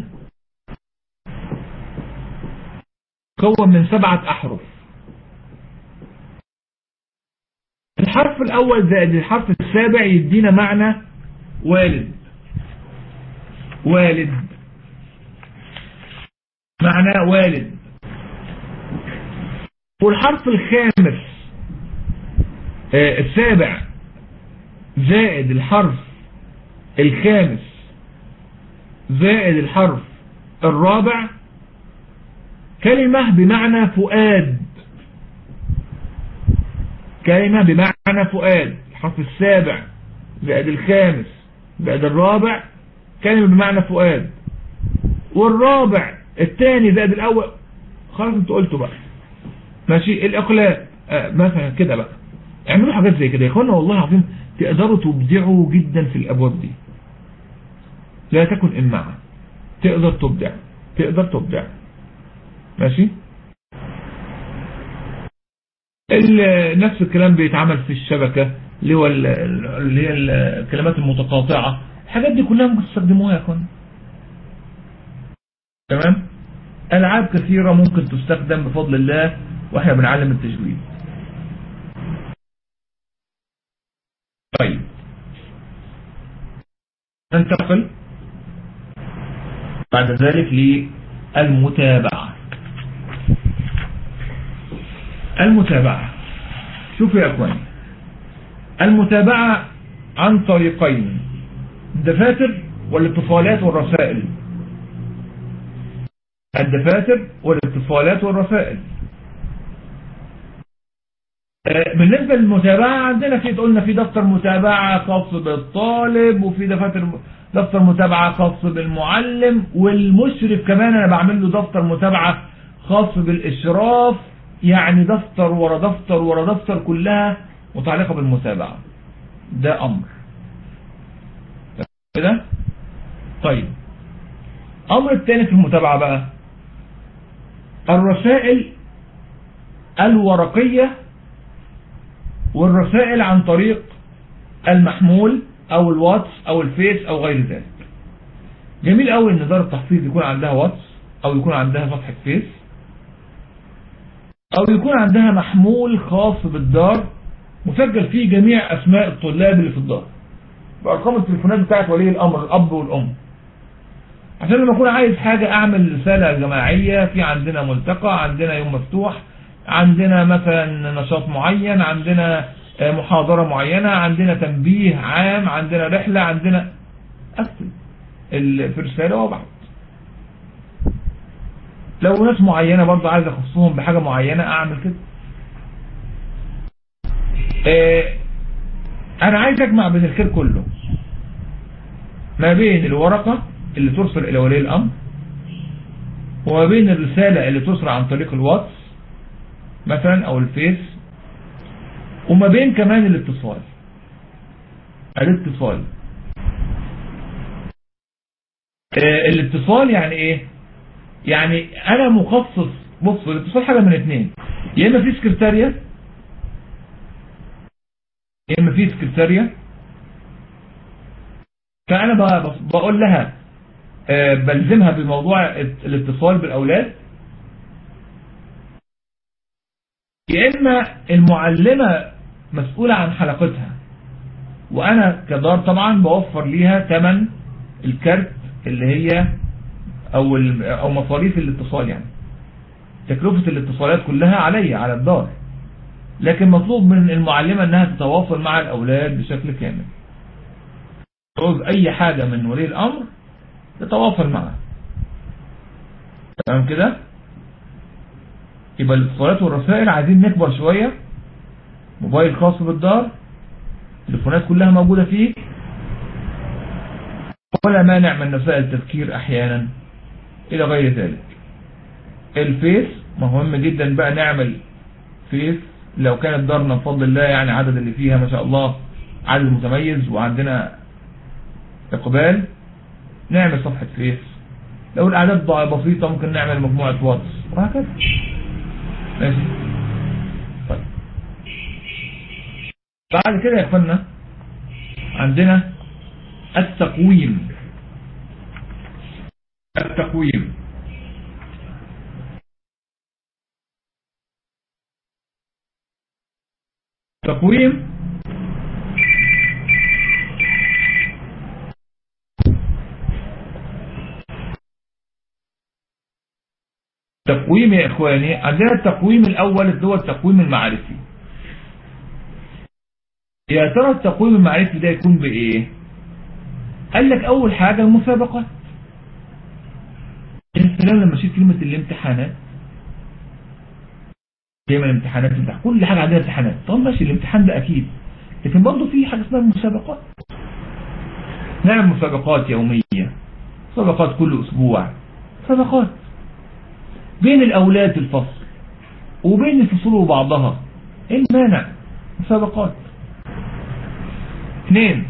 مكون من سبعة احرف الحرف الاول زائد الحرف السابع يدينا معنى والد والد معنى والد والحرف الخامس آه السابع زائد الحرف الخامس زائد الحرف الرابع كلمة بمعنى فؤاد كلمة بمعنى فؤاد الحرف السابع زائد الخامس زائد الرابع كلمة بمعنى فؤاد والرابع الثاني زائد الأول خلاص انتوا قلتوا بقى ماشي الإقلاء آه مثلا كده بقى اعملوا حاجات زي كده يا اخوانا والله العظيم تقدروا تبدعوا جدا في الأبواب دي لا تكن إمعة تقدر تبدع تقدر تبدع ماشي نفس الكلام بيتعمل في الشبكة اللي هو اللي هي الكلمات المتقاطعة الحاجات دي كلها ممكن تستخدموها يا اخوانا تمام ألعاب كثيرة ممكن تستخدم بفضل الله وإحنا بنعلم التجويد طيب ننتقل بعد ذلك للمتابعة المتابعة شوفوا يا أخواني المتابعة عن طريقين الدفاتر والاتصالات والرسائل الدفاتر والاتصالات والرسائل بالنسبة للمتابعة عندنا في قلنا في دفتر متابعة خاص بالطالب وفي دفاتر دفتر متابعة خاص بالمعلم والمشرف كمان انا بعمل له دفتر متابعة خاص بالاشراف يعني دفتر ورا دفتر ورا دفتر كلها متعلقة بالمتابعة ده امر كده طيب امر الثاني في المتابعة بقى الرسائل الورقية والرسائل عن طريق المحمول او الواتس او الفيس او غير ذلك جميل قوي ان دار التحفيظ يكون عندها واتس او يكون عندها صفحة فيس او يكون عندها محمول خاص بالدار مسجل فيه جميع اسماء الطلاب اللي في الدار بارقام التليفونات بتاعت ولي الامر الاب والام عشان لما اكون عايز حاجة اعمل رسالة جماعية في عندنا ملتقى عندنا يوم مفتوح عندنا مثلا نشاط معين عندنا محاضرة معينة عندنا تنبيه عام عندنا رحلة عندنا أكتب في رسالة وابعت لو ناس معينة برضو عايز أخصهم بحاجة معينة أعمل كده أنا عايز أجمع بين الخير كله ما بين الورقة اللي ترسل إلى ولي الأمر وما بين الرسالة اللي ترسل عن طريق الواتس مثلا أو الفيس وما بين كمان الاتصال الاتصال آه الاتصال يعني ايه يعني انا مخصص بص الاتصال حاجة من اتنين يا اما في سكرتارية يا اما في سكرتارية فانا بقول لها آه بلزمها بموضوع الاتصال بالاولاد يا اما المعلمة مسؤولة عن حلقتها وانا كدار طبعا بوفر ليها ثمن الكارت اللي هي او او مصاريف الاتصال يعني تكلفة الاتصالات كلها علي على الدار لكن مطلوب من المعلمة انها تتواصل مع الاولاد بشكل كامل تعوز اي حاجة من ولي الامر تتواصل معها تمام كده يبقى الاتصالات والرسائل عايزين نكبر شوية موبايل خاص بالدار التليفونات كلها موجودة فيه ولا مانع من وسائل التذكير احيانا الى غير ذلك الفيس مهم جدا بقى نعمل فيس لو كانت دارنا بفضل الله يعني عدد اللي فيها ما شاء الله عدد متميز وعندنا اقبال نعمل صفحة فيس لو الاعداد بسيطة ممكن نعمل مجموعة واتس وهكذا ماشي طيب بعد كده يا اخوانا عندنا التقويم التقويم تقويم تقويم يا اخواني عندنا التقويم الاول اللي هو التقويم المعرفي يا ترى التقويم المعرفي ده يكون بايه قال لك اول حاجة المسابقات السلام لما شيء كلمة الامتحانات دايما الامتحانات امتحان كل حاجة عندنا امتحانات طب ماشي الامتحان ده اكيد لكن برضه في حاجة اسمها المسابقات نعمل مسابقات يومية مسابقات كل اسبوع مسابقات بين الاولاد في الفصل وبين الفصول وبعضها ايه المانع مسابقات اثنين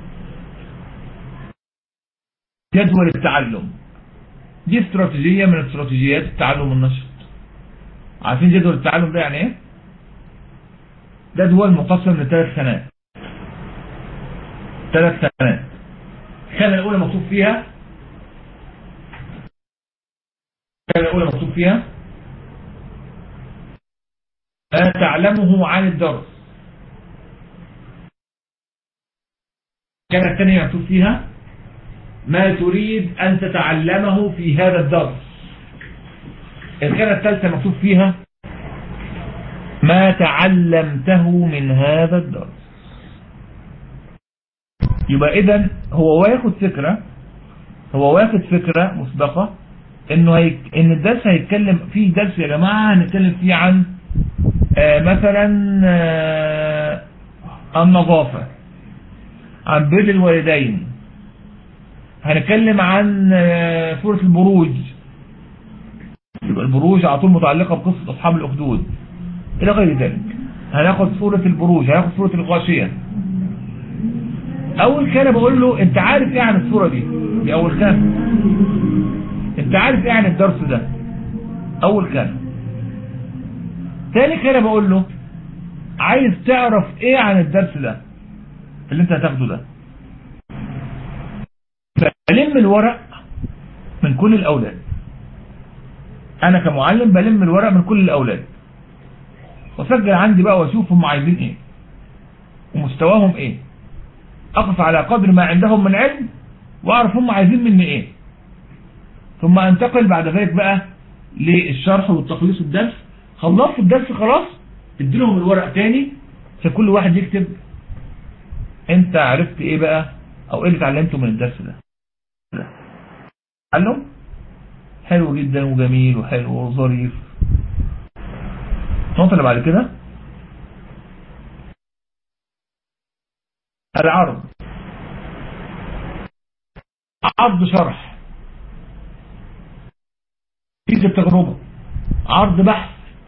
جدول التعلم دي استراتيجية من استراتيجيات التعلم النشط عارفين جدول التعلم ده يعني ايه جدول مقسم لثلاث سنوات ثلاث سنوات السنة الأولى مكتوب فيها السنة الأولى مكتوب فيها ما تعلمه عن الدرس السنة الثانية مكتوب فيها ما تريد أن تتعلمه في هذا الدرس السنة الثالثة مكتوب فيها ما تعلمته من هذا الدرس يبقى إذن هو واخد فكرة هو واخد فكرة مسبقة انه هيك ان الدرس هيتكلم فيه درس يا جماعة هنتكلم فيه عن آه مثلا آه النظافة عن بر الوالدين هنتكلم عن آه سورة البروج يبقى البروج على طول متعلقة بقصة أصحاب الأخدود إلى غير ذلك هناخد سورة البروج هناخد سورة الغاشية أول كان بقول له أنت عارف إيه عن السورة دي دي أول كان أنت عارف إيه عن الدرس ده أول كان تاني كان بقول له عايز تعرف إيه عن الدرس ده اللي أنت هتاخده ده فلم الورق من كل الأولاد أنا كمعلم بلم الورق من كل الأولاد وسجل عندي بقى واشوف هم عايزين ايه ومستواهم ايه اقف على قدر ما عندهم من علم واعرف هم عايزين مني ايه ثم انتقل بعد ذلك بقى للشرح والتخليص الدرس خلصت الدرس خلاص اديلهم الورق تاني فكل واحد يكتب انت عرفت ايه بقى او ايه اللي اتعلمته من الدرس ده تعلم حلو جدا وجميل وحلو وظريف النقطة اللي بعد كده العرض عرض شرح فيزا التجربة عرض بحث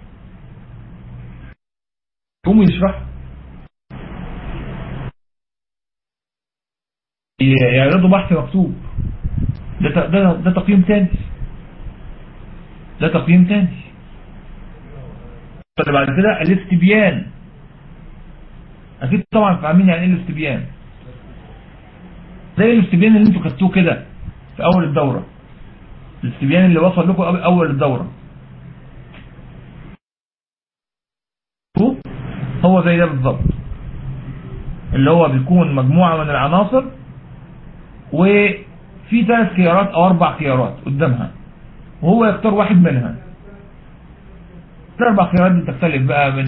يقوم يشرح يعرضوا بحث مكتوب ده ده ده تقييم تاني ده تقييم تاني اللي بعد كده الاستبيان اكيد طبعا فاهمين يعني ايه الاستبيان زي الاستبيان اللي انتوا خدتوه كده في اول الدورة الاستبيان اللي وصل لكم اول الدورة هو زي ده بالظبط اللي هو بيكون مجموعة من العناصر وفي ثلاث خيارات او اربع خيارات قدامها وهو يختار واحد منها الاربع خيارات دي تختلف بقى من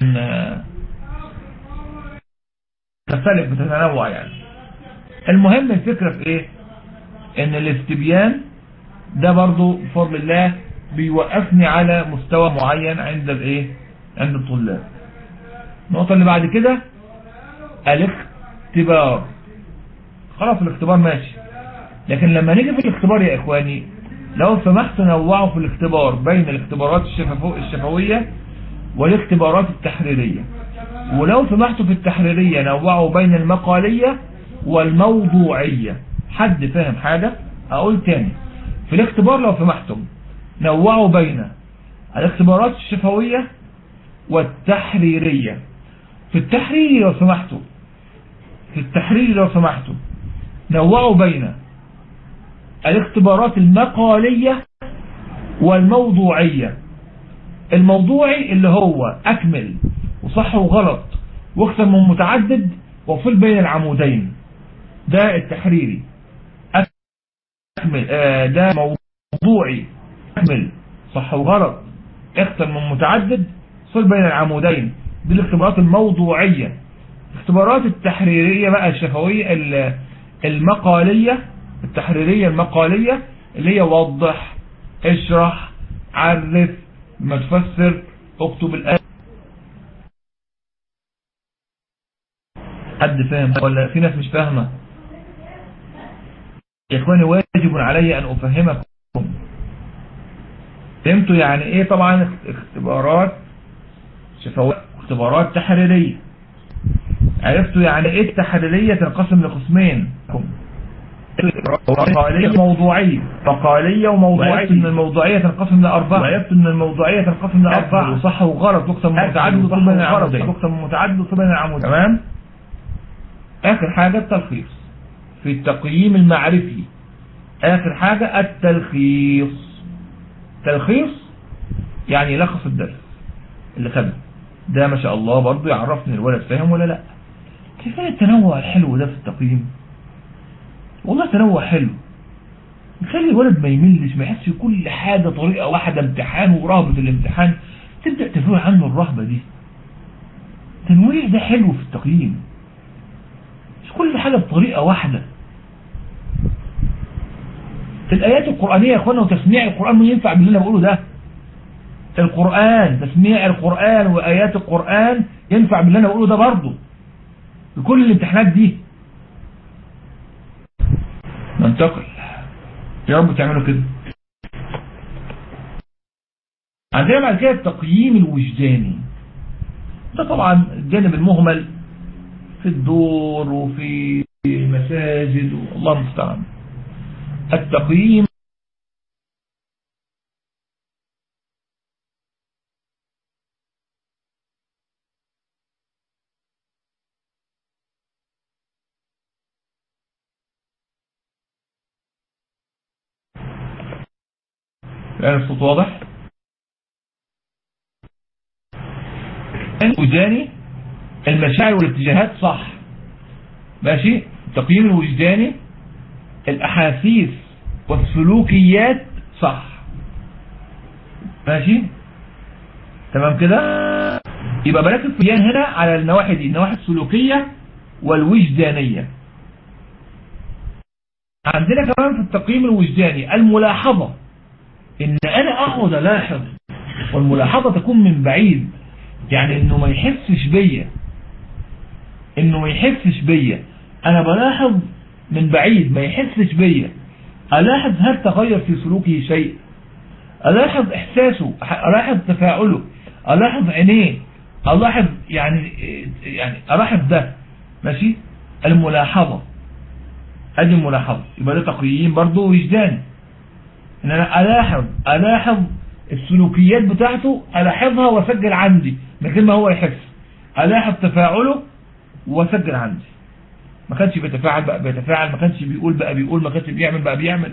تختلف بتتنوع يعني المهم الفكرة في ايه ان الاستبيان ده برضو بفضل الله بيوقفني على مستوى معين عند الايه عند الطلاب النقطة اللي بعد كده الاختبار خلاص الاختبار ماشي لكن لما نيجي في الاختبار يا اخواني لو سمحت نوعوا في الاختبار بين الاختبارات الشفوية والاختبارات التحريرية ولو سمحتوا في التحريرية نوعوا بين المقالية والموضوعية حد فاهم حاجة اقول تاني في الاختبار لو سمحتم نوعوا بين الاختبارات الشفوية والتحريرية في التحرير لو سمحتوا في التحرير لو سمحتوا نوعوا بين الاختبارات المقالية والموضوعية الموضوعي اللي هو أكمل وصح وغلط واكثر من متعدد وفل بين العمودين ده التحريري أكمل آه ده موضوعي أكمل صح وغلط اكثر من متعدد فل بين العمودين دي الاختبارات الموضوعية الاختبارات التحريرية بقى الشفوية المقالية التحريرية المقالية اللي هي وضح اشرح عرف ما تفسر اكتب الآية حد فاهم ولا في ناس مش فاهمة يا اخواني واجب علي ان افهمكم فهمتوا يعني ايه طبعا اختبارات شفوية اختبارات تحريرية عرفتوا يعني ايه التحريرية تنقسم لقسمين مقالية موضوعية مقالية وموضوعية وعرفت ان الموضوعية تنقسم لأربعة وعرفت ان الموضوعية تنقسم لأربعة وصح وغلط واقسم متعدد وصح بين العمودين واقسم متعدد وصح بين العمودين تمام آخر حاجة التلخيص في التقييم المعرفي آخر حاجة التلخيص تلخيص يعني يلخص الدرس اللي خده ده ما شاء الله برضو يعرفني الولد فاهم ولا لا كفاية التنوع الحلو ده في التقييم والله تنوع حلو يخلي الولد ما يملش ما يحسش كل حاجة طريقة واحدة امتحان ورهبة الامتحان تبدأ تفوق عنه الرهبة دي التنويع ده حلو في التقييم مش كل حاجة بطريقة واحدة الآيات القرآنية يا اخوانا وتسميع القرآن ما ينفع باللي انا بقوله ده القرآن تسميع القرآن وآيات القرآن ينفع باللي انا بقوله ده برضه بكل الامتحانات دي ننتقل يا رب تعملوا كده عندنا بعد كده التقييم الوجداني ده طبعا الجانب المهمل في الدور وفي المساجد والله المستعان التقييم الآن الصوت واضح الوجداني المشاعر والاتجاهات صح ماشي التقييم الوجداني الأحاسيس والسلوكيات صح ماشي تمام كده يبقى بركز في هنا على النواحي دي النواحي السلوكية والوجدانية عندنا كمان في التقييم الوجداني الملاحظة ان انا اقعد الاحظ والملاحظة تكون من بعيد يعني انه ما يحسش بيا انه ما يحسش بيا انا بلاحظ من بعيد ما يحسش بيا الاحظ هل تغير في سلوكه شيء الاحظ احساسه الاحظ تفاعله الاحظ عينيه الاحظ يعني يعني الاحظ ده ماشي الملاحظة ادي الملاحظة يبقى ده تقييم برضه وجداني ان انا الاحظ الاحظ السلوكيات بتاعته الاحظها واسجل عندي من غير ما هو يحس الاحظ تفاعله واسجل عندي ما كانش بيتفاعل بقى بيتفاعل ما كانش بيقول بقى بيقول ما كانش بيعمل بقى بيعمل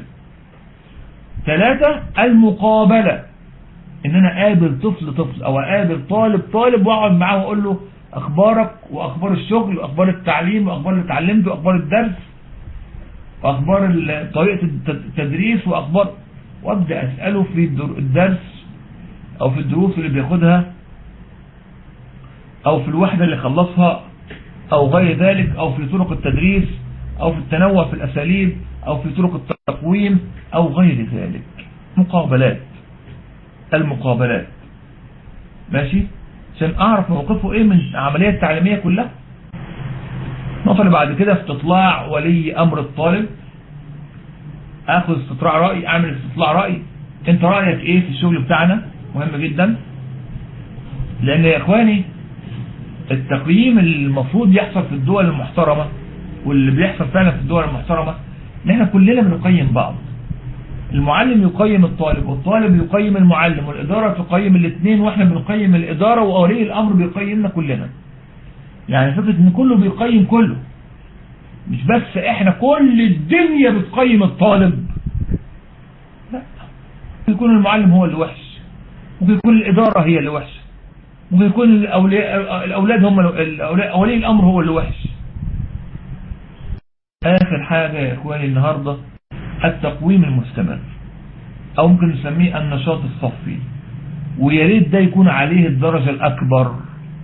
ثلاثة المقابلة ان انا اقابل طفل طفل او اقابل طالب طالب واقعد معاه واقول له اخبارك واخبار الشغل واخبار التعليم واخبار اللي اتعلمته واخبار الدرس واخبار طريقة التدريس واخبار وابدأ اسأله في الدرس او في الدروس اللي بياخدها او في الوحدة اللي خلصها او غير ذلك او في طرق التدريس او في التنوع في الاساليب او في طرق التقويم او غير ذلك مقابلات المقابلات ماشي عشان اعرف موقفه ايه من العملية التعليمية كلها نقل بعد كده استطلاع ولي امر الطالب اخذ استطلاع رأي اعمل استطلاع رأي انت رأيك ايه في الشغل بتاعنا مهم جدا لان يا اخواني التقييم المفروض يحصل في الدول المحترمة واللي بيحصل فعلا في الدول المحترمة ان احنا كلنا بنقيم بعض المعلم يقيم الطالب والطالب يقيم المعلم والإدارة تقيم الاثنين واحنا بنقيم الإدارة وأولي الأمر بيقيمنا كلنا يعني فكرة ان كله بيقيم كله مش بس احنا كل الدنيا بتقيم الطالب لا ممكن يكون المعلم هو اللي وحش ممكن يكون الإدارة هي اللي وحش ممكن يكون الأولاد هم أولي الأمر هو اللي وحش آخر حاجة يا إخواني النهاردة التقويم المستمر أو ممكن نسميه النشاط الصفي ويا ريت ده يكون عليه الدرجة الأكبر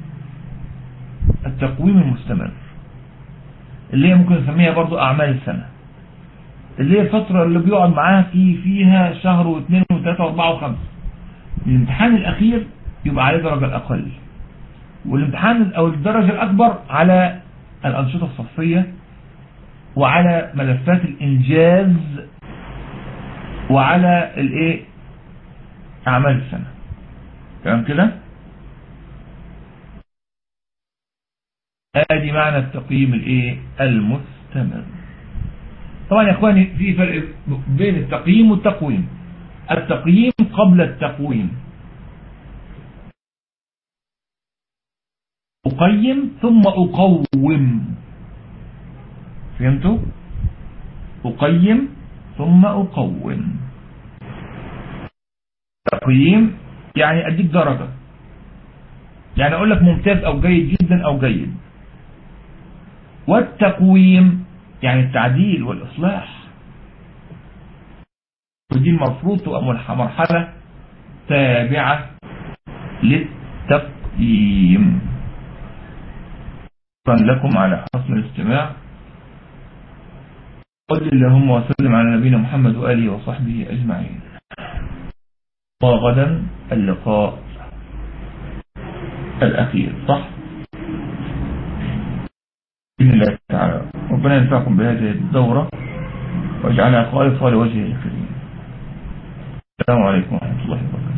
التقويم المستمر اللي هي ممكن نسميها برضو أعمال السنة اللي هي الفترة اللي بيقعد معاها في فيها شهر واثنين وثلاثة واربعة وخمسة الامتحان الأخير يبقى عليه درجة الأقل والامتحان أو الدرجة الأكبر على الأنشطة الصفية وعلى ملفات الإنجاز وعلى الايه أعمال السنة تمام كده ادي معنى التقييم الايه المستمر طبعا يا اخواني في فرق بين التقييم والتقويم التقييم قبل التقويم أقيم ثم أقوم فهمتوا أقيم ثم أقوم تقييم يعني أديك درجة يعني أقول لك ممتاز أو جيد جدا أو جيد والتقويم يعني التعديل والإصلاح ودي المفروض تبقى مرحلة تابعة للتقييم شكرا لكم على حسن الاستماع صل اللهم وسلم على نبينا محمد وآله وصحبه أجمعين وغدا اللقاء الأخير صح بإذن الله تعالى ربنا ينفعكم بهذه الدورة واجعلها خالصة لوجهه الكريم السلام عليكم ورحمة الله وبركاته